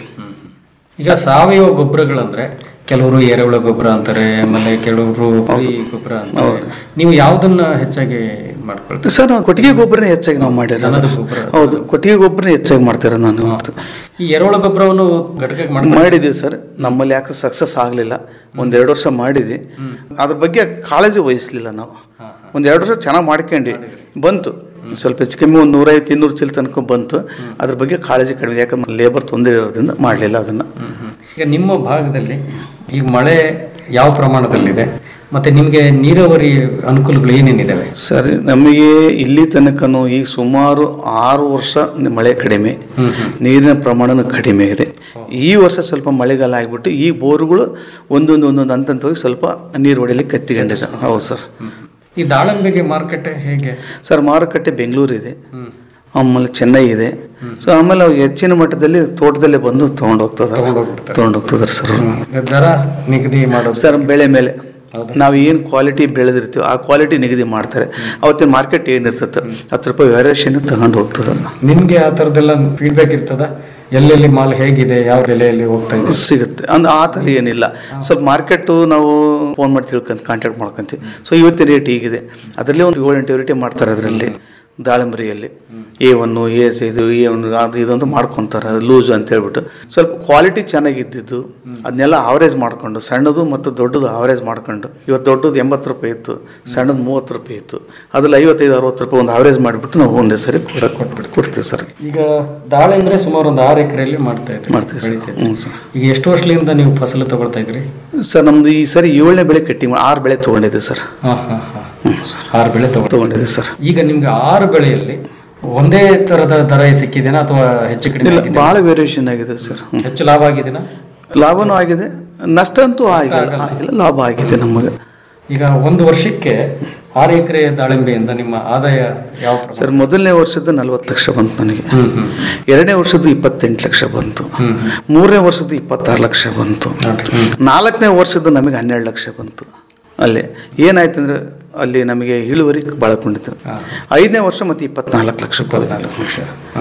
ಈಗ ಸಾವಯವ ಗೊಬ್ಬರಗಳಂದ್ರೆ ಕೆಲವರು ಎರೆಹುಳ ಗೊಬ್ಬರ ಅಂತಾರೆ ಆಮೇಲೆ ಕೆಲವರು ಕುರಿ ಗೊಬ್ಬರ ಅಂತಾರೆ ನೀವು ಯಾವ್ದನ್ನ ಹೆಚ್ಚಾಗಿ ಮಾಡ್ಕೊಳ್ತೀರಿ ಸರ್ ನಾವು ಕೊಟ್ಟಿಗೆ ಗೊಬ್ಬರನೇ ಹೆಚ್ಚಾಗಿ ನಾವು ಮಾಡಿರೋದು ದನದ ಗೊಬ್ಬರ. ಹೌದು ಕೊಟ್ಟಿಗೆ ಗೊಬ್ಬರನೇ ಹೆಚ್ಚಾಗಿ ಮಾಡ್ತಾರೆ ನಾನು ಇವತ್ತು. ಈ ಎರೆಹುಳ ಗೊಬ್ಬರವನ್ನು ಘಟಕಕ್ಕೆ ಮಾಡ್ಕೊಂಡು ಮಾಡಿದ್ವಿ ಸರ್ ನಮ್ಮಲ್ಲಿ ಯಾಕೆ ಸಕ್ಸಸ್ ಆಗಲಿಲ್ಲ ಒಂದೆರಡು ವರ್ಷ ಮಾಡಿದ್ವಿ ಅದ್ರ ಬಗ್ಗೆ ಕಾಳಜಿ ವಹಿಸ್ಲಿಲ್ಲ ನಾವು ಒಂದೆರಡು ವರ್ಷ ಚೆನ್ನಾಗಿ ಮಾಡ್ಕೊಂಡ್ವಿ ಬಂತು ಸ್ವಲ್ಪ ಹೆಚ್ಚು ಕಮ್ಮಿ ಒಂದು ನೂರೈವತ್ತು ಇನ್ನೂರು ಚೀಲ ತನಕ ಬಂತು ಅದ್ರ ಬಗ್ಗೆ ಕಾಳಜಿ ಕಡಿಮೆ ಯಾಕಂದ್ರೆ ಲೇಬರ್ ತೊಂದರೆ ಇರೋದ್ರಿಂದ ಮಾಡಲಿಲ್ಲ ಅದನ್ನು ಈಗ ನಿಮ್ಮ ಭಾಗದಲ್ಲಿ ಈಗ ಮಳೆ ಯಾವ ಪ್ರಮಾಣದಲ್ಲಿದೆ ಮತ್ತೆ ನಿಮಗೆ ನೀರಾವರಿ ಅನುಕೂಲಗಳು ಏನೇನಿದಾವೆ ಸರಿ ನಮಗೆ ಇಲ್ಲಿ ತನಕನೂ ಈಗ ಸುಮಾರು ಆರು ವರ್ಷ ಮಳೆ ಕಡಿಮೆ ನೀರಿನ ಪ್ರಮಾಣನೂ ಕಡಿಮೆ ಇದೆ ಈ ವರ್ಷ ಸ್ವಲ್ಪ ಮಳೆಗಾಲ ಆಗಿಬಿಟ್ಟು ಈ ಬೋರ್ಗಳು ಒಂದೊಂದು ಒಂದೊಂದು ಹಂತ ಹಂತವಾಗಿ ಸ್ವಲ್ಪ ನೀರು ಹೊಡೆಯಲಿಕ್ಕೆ ಕತ್ತಿಕೊಂಡಿದೆ ಹೌದು ಸರ್ ಈ ದಾಳಂಬೆಗೆ ಮಾರುಕಟ್ಟೆ ಹೇಗೆ ಸರ್ ಮಾರುಕಟ್ಟೆ ಬೆಂಗಳೂರು ಇದೆ ಆಮೇಲೆ ಚೆನ್ನೈ ಇದೆ ಸೊ ಆಮೇಲೆ ಅವು ಹೆಚ್ಚಿನ ಮಟ್ಟದಲ್ಲಿ ತೋಟದಲ್ಲೇ ಬಂದು ತಗೊಂಡು ಹೋಗ್ತದೆ ತಗೊಂಡು ಹೋಗ್ತದಾರೆ ಸರ್ ಈಗ ದರ ನಿಗದಿ ಮಾಡೋದು ಸರ್ ಬೆಳೆ ಮೇಲೆ ನಾವು ಏನು ಕ್ವಾಲಿಟಿ ಬೆಳೆದಿರ್ತೀವಿ ಆ ಕ್ವಾಲಿಟಿ ನಿಗದಿ ಮಾಡ್ತಾರೆ ಅವತ್ತಿನ ಮಾರ್ಕೆಟ್ ಏನಿರ್ತದೆ ಹತ್ತು ರೂಪಾಯಿ ವೇರಿಯೇಷನ್ ತಗೊಂಡು ಹೋಗ್ತದೆ ನಿಮ್ಗೆ ಆ ಥರದ್ದೆಲ್ಲ ಫೀಡ್ಬ್ಯಾಕ್ ಇರ್ತದ ಎಲ್ಲೆಲ್ಲಿ ಮಾಲ್ ಹೇಗಿದೆ ಯಾವ ಬೆಲೆಯಲ್ಲಿ ಹೋಗ್ತಾ ಇದೆ ಸಿಗುತ್ತೆ ಅಂದ್ರೆ ಆ ಥರ ಏನಿಲ್ಲ ಸ್ವಲ್ಪ ಮಾರ್ಕೆಟು ನಾವು ಫೋನ್ ಮಾಡಿ ತಿಳ್ಕೊಂತ ಕಾಂಟ್ಯಾಕ್ಟ್ ಮಾಡ್ಕೊಂತೀವಿ ಸೊ ಇವತ್ತಿನ ರೇಟ್ ಹೀಗಿದೆ ಅದರಲ್ಲಿ ಒಂದು ಏಳು ಎಂಟು ವೆರೈಟಿ ಮಾಡ್ತಾರೆ ಅದರಲ್ಲಿ ದಾಳಿಂಬರಿಯಲ್ಲಿ ಎ ಒನ್ನು ಎ ಎಸ್ ಇದು ಎ ಒನ್ ಅದು ಇದು ಅಂತ ಮಾಡ್ಕೊತಾರೆ ಲೂಸ್ ಅಂತ ಹೇಳ್ಬಿಟ್ಟು ಸ್ವಲ್ಪ ಕ್ವಾಲಿಟಿ ಚೆನ್ನಾಗಿದ್ದಿದ್ದು ಅದನ್ನೆಲ್ಲ ಆವರೇಜ್ ಮಾಡ್ಕೊಂಡು ಸಣ್ಣದು ಮತ್ತು ದೊಡ್ಡದು ಆವರೇಜ್ ಮಾಡ್ಕೊಂಡು ಇವತ್ತು ದೊಡ್ಡದು ಎಂಬತ್ತು ರೂಪಾಯಿ ಇತ್ತು ಸಣ್ಣದು ಮೂವತ್ತು ರೂಪಾಯಿ ಇತ್ತು ಅದ್ರಲ್ಲಿ ಐವತ್ತೈದು ಅರವತ್ತು ರೂಪಾಯಿ ಒಂದು ಆವರೇಜ್ ಮಾಡಿಬಿಟ್ಟು ನಾವು ಒಂದೇ ಸರಿ ಕೂಡ ಕೊಟ್ಬಿಟ್ಟು ಕೊಡ್ತೀವಿ ಸರ್ ಈಗ ದಾಳಿಂಬ್ರೆ ಸುಮಾರು ಒಂದು ಆರು ಎಕರೆಯಲ್ಲಿ ಮಾಡ್ತಾ ಇದ್ರಿ ಮಾಡ್ತೀವಿ ಸರ್ ಬೆಳಿತಾ ಹ್ಞೂ ಇದ್ರಿ. ಸರ್ ಈಗ ಎಷ್ಟು ವರ್ಷದಿಂದ ನೀವು ಫಸಲು ತಗೊಳ್ತಾ ಇದ್ರಿ ಸರ್ ನಮ್ದು ಈ ಸರಿ ಏಳನೇ ಬೆಳೆ ಕಟ್ಟಿಂಗ್ ಆರು ಬೆಳೆ ತೊಗೊಂಡಿದ್ದೆ ಸರ್ ಹಾ ಹಾ ಹಾ ಆರು ಬೆಳೆ ತಗೊಂಡು ತೊಗೊಂಡಿದ್ದೆ ಸರ್ ಈಗ ನಿಮ್ಗೆ ಆರು ಬೆಳೆಯಲ್ಲಿ ಒಂದೇ ತರದ ದರ ಸಿಕ್ಕಿದೆನಾ ಅಥವಾ ಹೆಚ್ಚು ಕಡಿಮೆ ಇಲ್ಲ ಆಗಿದೆನಾ? ಭಾಳ ವೇರಿಯೇಷನ್ ಆಗಿದೆ ಸರ್ ಹ್ಮ್. ಹೆಚ್ಚು ಲಾಭ ಆಗಿದೆನಾ ಲಾಭನೂ ಆಗಿದೆ ನಷ್ಟ ಅಂತೂ ಆಗಿಲ್ಲ ಆಗಿಲ್ಲ ಲಾಭ ಆಗಿದೆ ನಮಗೆ ಈಗ ಒಂದು ವರ್ಷಕ್ಕೆ ಆರು ಎಕರೆ ದಾಳಿಂಬೆಯಿಂದ ನಿಮ್ಮ ಆದಾಯ ಯಾವ ಪ್ರಮಾಣ? ಸರ್ ಮೊದಲನೇ ವರ್ಷದ್ದು ನಲ್ವತ್ತು ಲಕ್ಷ ಬಂತು ನನಗೆ ಎರಡನೇ ವರ್ಷದ್ದು ಇಪ್ಪತ್ತೆಂಟು ಲಕ್ಷ ಬಂತು ಮೂರನೇ ವರ್ಷದ್ದು ಇಪ್ಪತ್ತಾರು ಲಕ್ಷ ಬಂತು ನಾಲ್ಕನೇ ವರ್ಷದ್ದು ನಮಗೆ ಹನ್ನೆರಡು ಲಕ್ಷ ಬಂತು ಅಲ್ಲಿ ಏನಾಯ್ತು ಅಂದ್ರೆ ಅಲ್ಲಿ ನಮಗೆ ಇಳುವರಿ ಭಾಳ ಕೊಂಡಿತ್ತು ಐದನೇ ವರ್ಷ ಮತ್ತೆ ಇಪ್ಪತ್ನಾಲ್ಕು ಲಕ್ಷ ಲಕ್ಷ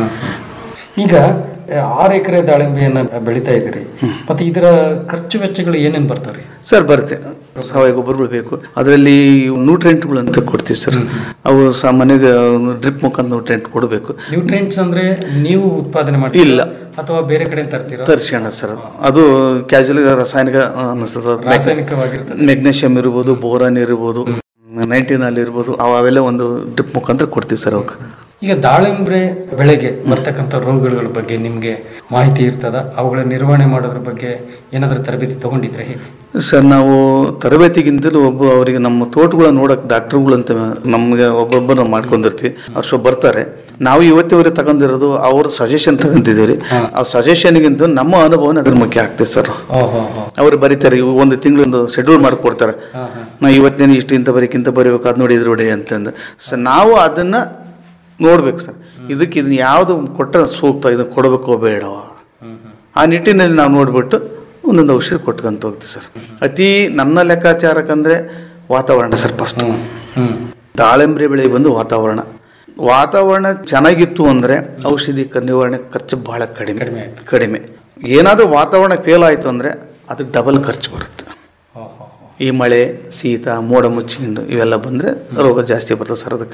ಈಗ ಆ, ಆರು ಎಕರೆ ದಾಳಿಂಬೆಯನ್ನ ಬೆಳಿತಾ ಇದ್ದೀರಿ ಮತ್ತೆ ಇದರ ಖರ್ಚು ವೆಚ್ಚಗಳು ಏನೇನು ಬರ್ತಾವ್ರಿ ಸರ್ ಬರುತ್ತೆ ಸಾವಯವ ಗೊಬ್ಬರಗಳು ಬೇಕು ಅದರಲ್ಲಿ ನ್ಯೂಟ್ರೆಂಟ್ಗಳು ಅಂತ ಕೊಡ್ತೀವಿ ಸರ್ ಅವು ಸಾಮಾನ್ಯವಾಗಿ ಡ್ರಿಪ್ ಮುಖಾಂತರ ನ್ಯೂಟ್ರೆಂಟ್ ಕೊಡಬೇಕು ನ್ಯೂಟ್ರಿಯೆಂಟ್ಸ್ ಅಂದ್ರೆ ನೀವು ಉತ್ಪಾದನೆ ಮಾಡ್ತೀರಾ ಇಲ್ಲ. ಅಥವಾ ಬೇರೆ ಕಡೆ ತರ್ತೀರಾ ತರಿಸ್ಕೊಂಡ ಸರ್ ಅದು. ಅದು ಕ್ಯಾಜುವಲ್ ರಾಸಾಯನಿಕ ಅನಿಸ್ತದೆ ರಾಸಾಯನಿಕವಾಗಿರ್ತದೆ. ಮೆಗ್ನೀಷಿಯಂ ಇರ್ಬೋದು ಬೋರಾನ್ ಇರ್ಬೋದು ನೈನ್ಟೀನ್ ಅಲ್ಲಿ ಇರ್ಬೋದು ಅವು ಅವೆಲ್ಲ ಒಂದು ಡ್ರಿಪ್ ಮುಖಾಂತರ ಕೊಡ್ತೀವಿ ಸರ್ ಅವಕ್ಕೆ ಈಗ ದಾಳಿಂಬ್ರೆ ಬೆಳೆಗೆ ಬರ್ತಕ್ಕಂಥ ರೋಗಗಳ ಬಗ್ಗೆ ನಿಮಗೆ ಮಾಹಿತಿ ಇರ್ತದ ಅವುಗಳ ನಿರ್ವಹಣೆ ಮಾಡೋದ್ರ ಬಗ್ಗೆ ಏನಾದರೂ ತರಬೇತಿ ತಗೊಂಡಿದ್ರೆ ಹೇಗೆ ಸರ್ ನಾವು ತರಬೇತಿಗಿಂತಲೂ ಒಬ್ಬ ಅವರಿಗೆ ನಮ್ಮ ತೋಟಗಳ ನೋಡಕ್ ಡಾಕ್ಟರ್ಗಳು ಅಂತ ನಮ್ಗೆ ಒಬ್ಬೊಬ್ಬರು ಮಾಡ್ಕೊಂಡಿರ್ತೀವಿ ಅವ್ರು ಸ್ವಲ್ಪ ಬರ್ತಾರೆ ನಾವು ಇವತ್ತಿವರೆಗೆ ತಗೊಂಡಿರೋದು ಅವ್ರ ಸಜೆಷನ್ ತಗೊಂತಿದ್ದೀವಿ ಆ ಸಜೆಷನ್ಗಿಂತ ನಮ್ಮ ಅನುಭವನ ಅದ್ರ ಮುಖ್ಯ ಆಗ್ತದೆ ಸರ್ ಅವ್ರು ಬರೀತಾರೆ ಇವು ಒಂದು ತಿಂಗಳೊಂದು ಶೆಡ್ಯೂಲ್ ಮಾಡಿಕೊಡ್ತಾರೆ ನಾ ಇವತ್ತಿನ ಇಷ್ಟು ಇಂಥ ಬರೀಕ್ ಇಂಥ ಬರೀಬೇಕು ಅದು ನೋಡಿ ಇದ್ರ ನೋಡಿ ಅಂತಂದು ಸೊ ನಾವು ಅದನ್ನ ನೋಡ್ಬೇಕು ಸರ್ ಇದಕ್ಕೆ ಇದನ್ನ ಯಾವುದು ಕೊಟ್ಟರೆ ಸೂಕ್ತ ಇದನ್ನ ಕೊಡಬೇಕೋ ಬೇಡವ ಆ ನಿಟ್ಟಿನಲ್ಲಿ ನಾವು ನೋಡ್ಬಿಟ್ಟು ಒಂದೊಂದು ಔಷಧಿ ಕೊಟ್ಕೊಂತ ಹೋಗ್ತೀವಿ ಸರ್ ಅತಿ ನನ್ನ ಲೆಕ್ಕಾಚಾರಕ್ಕಂದ್ರೆ ವಾತಾವರಣ ಸರ್ ಫಸ್ಟ್ ದಾಳಿಂಬ್ರೆ ಬೆಳೆ ಬಂದು ವಾತಾವರಣ ವಾತಾವರಣ ಚೆನ್ನಾಗಿತ್ತು ಅಂದ್ರೆ ಔಷಧಿ ಕ- ನಿವಾರಣೆ ಖರ್ಚು ಬಹಳ ಕಡಿಮೆ ಕಡಿಮೆ ಏನಾದರೂ ವಾತಾವರಣ ಫೇಲ್ ಆಯಿತು ಅಂದ್ರೆ ಅದಕ್ಕೆ ಡಬಲ್ ಖರ್ಚು ಬರುತ್ತೆ ಈ ಮಳೆ ಶೀತ ಮೋಡ ಮುಚ್ಚಿಕೊಂಡು ಇವೆಲ್ಲ ಬಂದ್ರೆ ರೋಗ ಜಾಸ್ತಿ ಬರ್ತದೆ ಸರ್ ಅದಕ್ಕೆ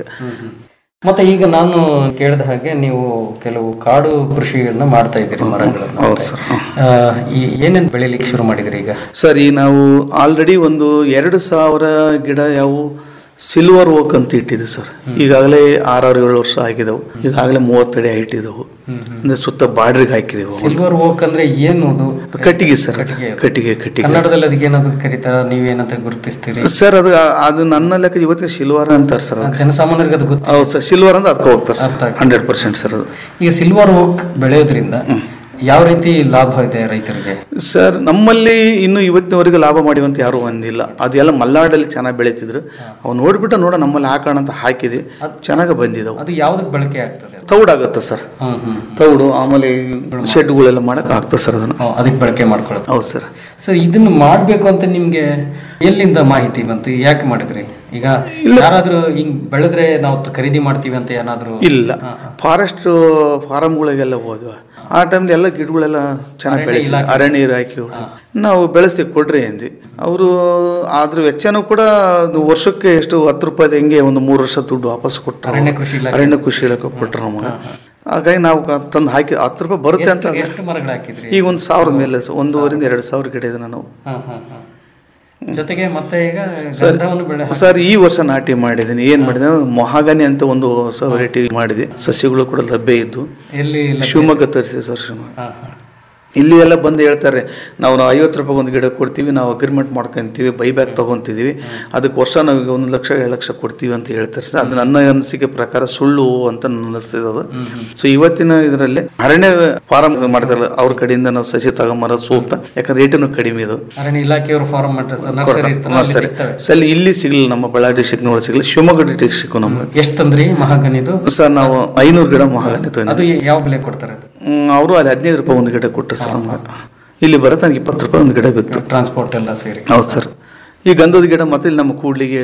ಮತ್ತೆ ಈಗ ನಾನು ಕೇಳಿದ ಹಾಗೆ ನೀವು ಕೆಲವು ಕಾಡು ಕೃಷಿಯನ್ನ ಮಾಡ್ತಾ ಇದ್ದೀರಿ ಮರಗಳನ್ನು ಹೌದು ಸರ್ ಆ, ಈ ಏನೇನು ಬೆಳಿಲಿಕ್ಕೆ ಶುರು ಮಾಡಿದ್ರಿ ಈಗ ಸರ್ ಈ ನಾವು ಆಲ್ರೆಡಿ ಒಂದು ಎರಡು ಸಾವಿರ ಗಿಡ ಯಾವು ಸಿಲ್ವರ್ ಓಕ್ ಅಂತ ಇಟ್ಟಿದೆ ಸರ್ ಈಗಾಗಲೇ ಆರಾರು ಏಳು ವರ್ಷ ಆಗಿದವು ಈಗಾಗಲೇ ಮೂವತ್ತಡಿ ಹೈಟ್ ಇದಾವು ಅಂದ್ರೆ ಸುತ್ತ ಬಾರ್ಡ್ರಿಗೆ ಹಾಕಿದೆವು ಸಿಲ್ವರ್ ಓಕ್ ಅಂದ್ರೆ ಏನು ಅದು ಕಟ್ಟಿಗೆ ಸರ್ ಅದು. ಕಟ್ಟಿಗೆ ಕಟ್ಟಿಗೆ ಕನ್ನಡದಲ್ಲಿ ಅದಕ್ಕೆ ಏನಾದ್ರು ಕರೀತಾರ ನೀವೇನಂತ ಗುರುತಿಸ್ತೀರಿ ಸರ್ ಅದು ಅದು ನನ್ನ ಲೆಕ್ಕ ಇವತ್ತಿಗೆ ಸಿಲ್ವರ್ ಅಂತಾರೆ ಸರ್ ಅದಕ್ಕೆ. ಜನಸಾಮಾನ್ಯರಿಗೆ ಅದು ಗೊತ್ತು ಹೌದು ಸರ್ ಸಿಲ್ವರ್ ಅಂತ ಅದಕ್ಕೆ ಹೋಗ್ತಾರೆ ಸರ್ ಹಂಡ್ರೆಡ್ ಪರ್ಸೆಂಟ್ ಸರ್ ಅದು ಈಗ ಸಿಲ್ವರ್ ಓಕ್ ಬೆಳೆಯೋದ್ರಿಂದ ಯಾವ ರೀತಿ ಲಾಭ ಇದೆ ರೈತರಿಗೆ ಸರ್ ನಮ್ಮಲ್ಲಿ ಇನ್ನು ಇವತ್ತಿನವರೆಗೆ ಲಾಭ ಮಾಡಿವಂತ ಯಾರು ಒಂದಿಲ್ಲ ಅದೆಲ್ಲ ಮಲ್ನಾಡಲ್ಲಿ ಚೆನ್ನಾಗಿ ಬೆಳೀತಿದ್ರು ಅವು ನೋಡ್ಬಿಟ್ಟು ನೋಡ ನಮ್ಮಲ್ಲಿ ಹಾಕೋಣ ಅಂತ ಹಾಕಿದ್ವಿ ಚೆನ್ನಾಗಿ ಬಂದಿದ್ದವು ಅದು ಯಾವ್ದಕ್ಕೆ ಬಳಕೆ ಆಗ್ತದೆ ತೌಡಾಗತ್ತೆ ಸರ್ ಹ್ಮ್ ಹ್ಮ್ ತೌಡು ಆಮೇಲೆ ಶೆಡ್ಗಳೆಲ್ಲ ಮಾಡಕ್ ಆಗ್ತದೆ ಸರ್ ಅದನ್ನ ಹ್ಮ್, ಅದಕ್ಕೆ ಬಳಕೆ ಮಾಡ್ಕೊಳ್ಳೋದು ಹೌದು ಸರ್ ಸರ್ ಇದನ್ನ ಮಾಡ್ಬೇಕು ಅಂತ ನಿಮ್ಗೆ ಎಲ್ಲಿಂದ ಮಾಹಿತಿ ಬಂತು ಯಾಕೆ ಮಾಡಿದ್ರಿ ಈಗ ಯಾರಾದ್ರೂ ಹಿಂಗ್ ಬೆಳೆದ್ರೆ ನಾವು ತ- ಖರೀದಿ ಮಾಡ್ತೀವಿ ಅಂತ ಏನಾದ್ರು ಇಲ್ಲ ಫಾರೆಸ್ಟ್ ಫಾರಮ್ಗಳಿಗೆಲ್ಲ ಹೋದ್ವ ಆ ಟೈಮ್ಲಿ ಎಲ್ಲ ಗಿಡಗಳೆಲ್ಲ ಚೆನ್ನಾಗಿ ಅರಣ್ಯ ಬೆಳೆಸಿ ಇಲಾಖೆ. ಅರಣ್ಯ ಇಲಾಖೆ ನಾವು ಬೆಳೆಸ್ತೀವಿ ಕೊಡ್ರಿ ಅಂದ್ವಿ ಅವರು ಅದ್ರ ವೆಚ್ಚನೂ ಕೂಡ ಅದು ವರ್ಷಕ್ಕೆ ಎಷ್ಟು ಹತ್ತು ರೂಪಾಯಿ ಹೆಂಗೆ ಒಂದು ಮೂರು ವರ್ಷ ದುಡ್ಡು ವಾಪಸ್ ಕೊಟ್ಟರು ಅರಣ್ಯ ಕೃಷಿ ಇಲಾಖೆ. ಅರಣ್ಯ ಕೃಷಿ ಇಲಾಖೆ ಕೊಟ್ಟರು ನಮಗೆ ಹಾಗಾಗಿ ನಾವು ಕ- ತಂದು ಹಾಕಿ ಹತ್ತು ರೂಪಾಯಿ ಬರುತ್ತೆ ಅಂತ ಎಷ್ಟು- ಎಷ್ಟು ಮರಗಳು ಹಾಕಿದ್ರಿ ಈಗ ಒಂದು ಸಾವಿರದ ಮೇಲೆ ಸ- ಒಂದೂವರಿಂದ ಎರಡು ಸಾವಿರ ಗಿಡ ಇದೆ ನಾವು ಹಾ, ಹಾ, ಹಾ. ಜೊತೆಗೆ ಮತ್ತೆ ಈಗ ಸರ್ ಗಂಧವನ್ನು ಬೆಳೆ ಸರ್ ಈ ವರ್ಷ ನಾಟಿ ಮಾಡಿದ್ದೀನಿ ಏನ್ ಮಾಡಿದೆ ಮೊಹಾಗನಿ ಅಂತ ಒಂದು ಹೊಸ ವೆರೈಟಿ ಮಾಡಿದೆ ಸಸ್ಯಗಳು ಕೂಡ ಲಭ್ಯ ಇದ್ದು ಎಲ್ಲಿ ಲಭ್ಯ? ಶಿವಮೊಗ್ಗ ತರಿಸಿ ಸರ್ ಶಿವಮೊಗ್ಗ ಹಾ, ಹಾ. ಇಲ್ಲಿ ಎಲ್ಲ ಬಂದು ಹೇಳ್ತಾರೆ ನಾವು ಐವತ್ತು ರೂಪಾಯಿ ಒಂದು ಗಿಡ ಕೊಡ್ತೀವಿ ನಾವು ಅಗ್ರಿಮೆಂಟ್ ಮಾಡ್ಕೊಂತೀವಿ ಬೈಬ್ಯಾಕ್ ತಗೊಂತೀವಿ ಅದಕ್ಕೆ ವರ್ಷ ನಾವು ಒಂದು ಲಕ್ಷ ಎರಡು ಲಕ್ಷ ಕೊಡ್ತೀವಿ ಅಂತ ಹೇಳ್ತಾರೆ ಸರ್ ಅದು ನನ್ನ ಅನಿಸಿಕೆ ಪ್ರಕಾರ ಸುಳ್ಳು ಅಂತ ನನ್ನ ಅನಿಸ್ತಿದೆ ಅದು ಸೊ ಇವತ್ತಿನ ಇದರಲ್ಲಿ ಅರಣ್ಯ ಫಾರಂ ಮಾಡ್ತಾರಲ್ಲ ಅವ್ರ ಕಡೆಯಿಂದ ನಾವು ಸಸಿ ತಗೊಂಬರೋದು ಸೂಕ್ತ ಯಾಕಂದ್ರೆ ರೇಟನ್ನು ಕಡಿಮೆ ಇದು ಅರಣ್ಯ ಇಲಾಖೆಯವರು ಫಾರ್ಮ್ ಮಾಡ್ತಾರೆ ಸರ್ ನರ್ಸರಿ ಇರ್ತದೆ ಅಲ್ಲಿ ನರ್ಸರಿ ಸಿಗ್ತವೆ ಸರ್ ಇಲ್ಲಿ ಸಿಗಲಿಲ್ಲ ನಮ್ಮ ಬಳ್ಳಾರಿ ಡಿಸ್ಟ್ರಿಕ್ನೊಳಗೆ ಸಿಗಲಿಲ್ಲ ಶಿವಮೊಗ್ಗ ಡಿಸ್ಟ್ರಿಕ್ ಸಿಕ್ಕು ನಮ್ಗೆ ಎಷ್ಟು ತಂದ್ರಿ ಮಹಾಗನಿದು ಸರ್ ನಾವು ಐನೂರು ಗಿಡ ಮಹಾಗನಿ ಅದು ತಂದಿದ್ವಿ ಯಾವ ಬೆಲೆ ಕೊಡ್ತಾರೆ ಅದು ಅವರು ಅಲ್ಲಿ ಹದಿನೈದು ರೂಪಾಯಿ ಒಂದು ಗಿಡ ಕೊಟ್ಟರು ಸರ್ ನಮ್ಗೆ ಇಲ್ಲಿ ಬರುತ್ತೆ ನನಗೆ ಇಪ್ಪತ್ತು ರೂಪಾಯಿ ಒಂದು ಗಿಡ ಬಿತ್ತು ಟ್ರಾನ್ಸ್ಪೋರ್ಟ್ ಎಲ್ಲ ಸೇರಿ ಹೌದು ಸರ್ ಈ ಗಂಧದ ಗಿಡ ಮತ್ತೆ ಇಲ್ಲಿ ನಮ್ಮ ಕೂಡ್ಲಿಗೆ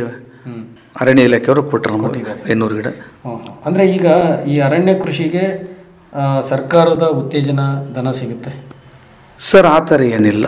ಅರಣ್ಯ ಇಲಾಖೆಯವರು ಕೊಟ್ಟರು ನಮಗೆ ಐನೂರು ಗಿಡ ಹ್ಮ್. ಅಂದ್ರೆ ಈಗ ಈ ಅರಣ್ಯ ಕೃಷಿಗೆ ಆ, ಸರ್ಕಾರದ ಉತ್ತೇಜನ ಧನ ಸಿಗುತ್ತೆ ಸರ್ ಆ ಥರ ಏನಿಲ್ಲ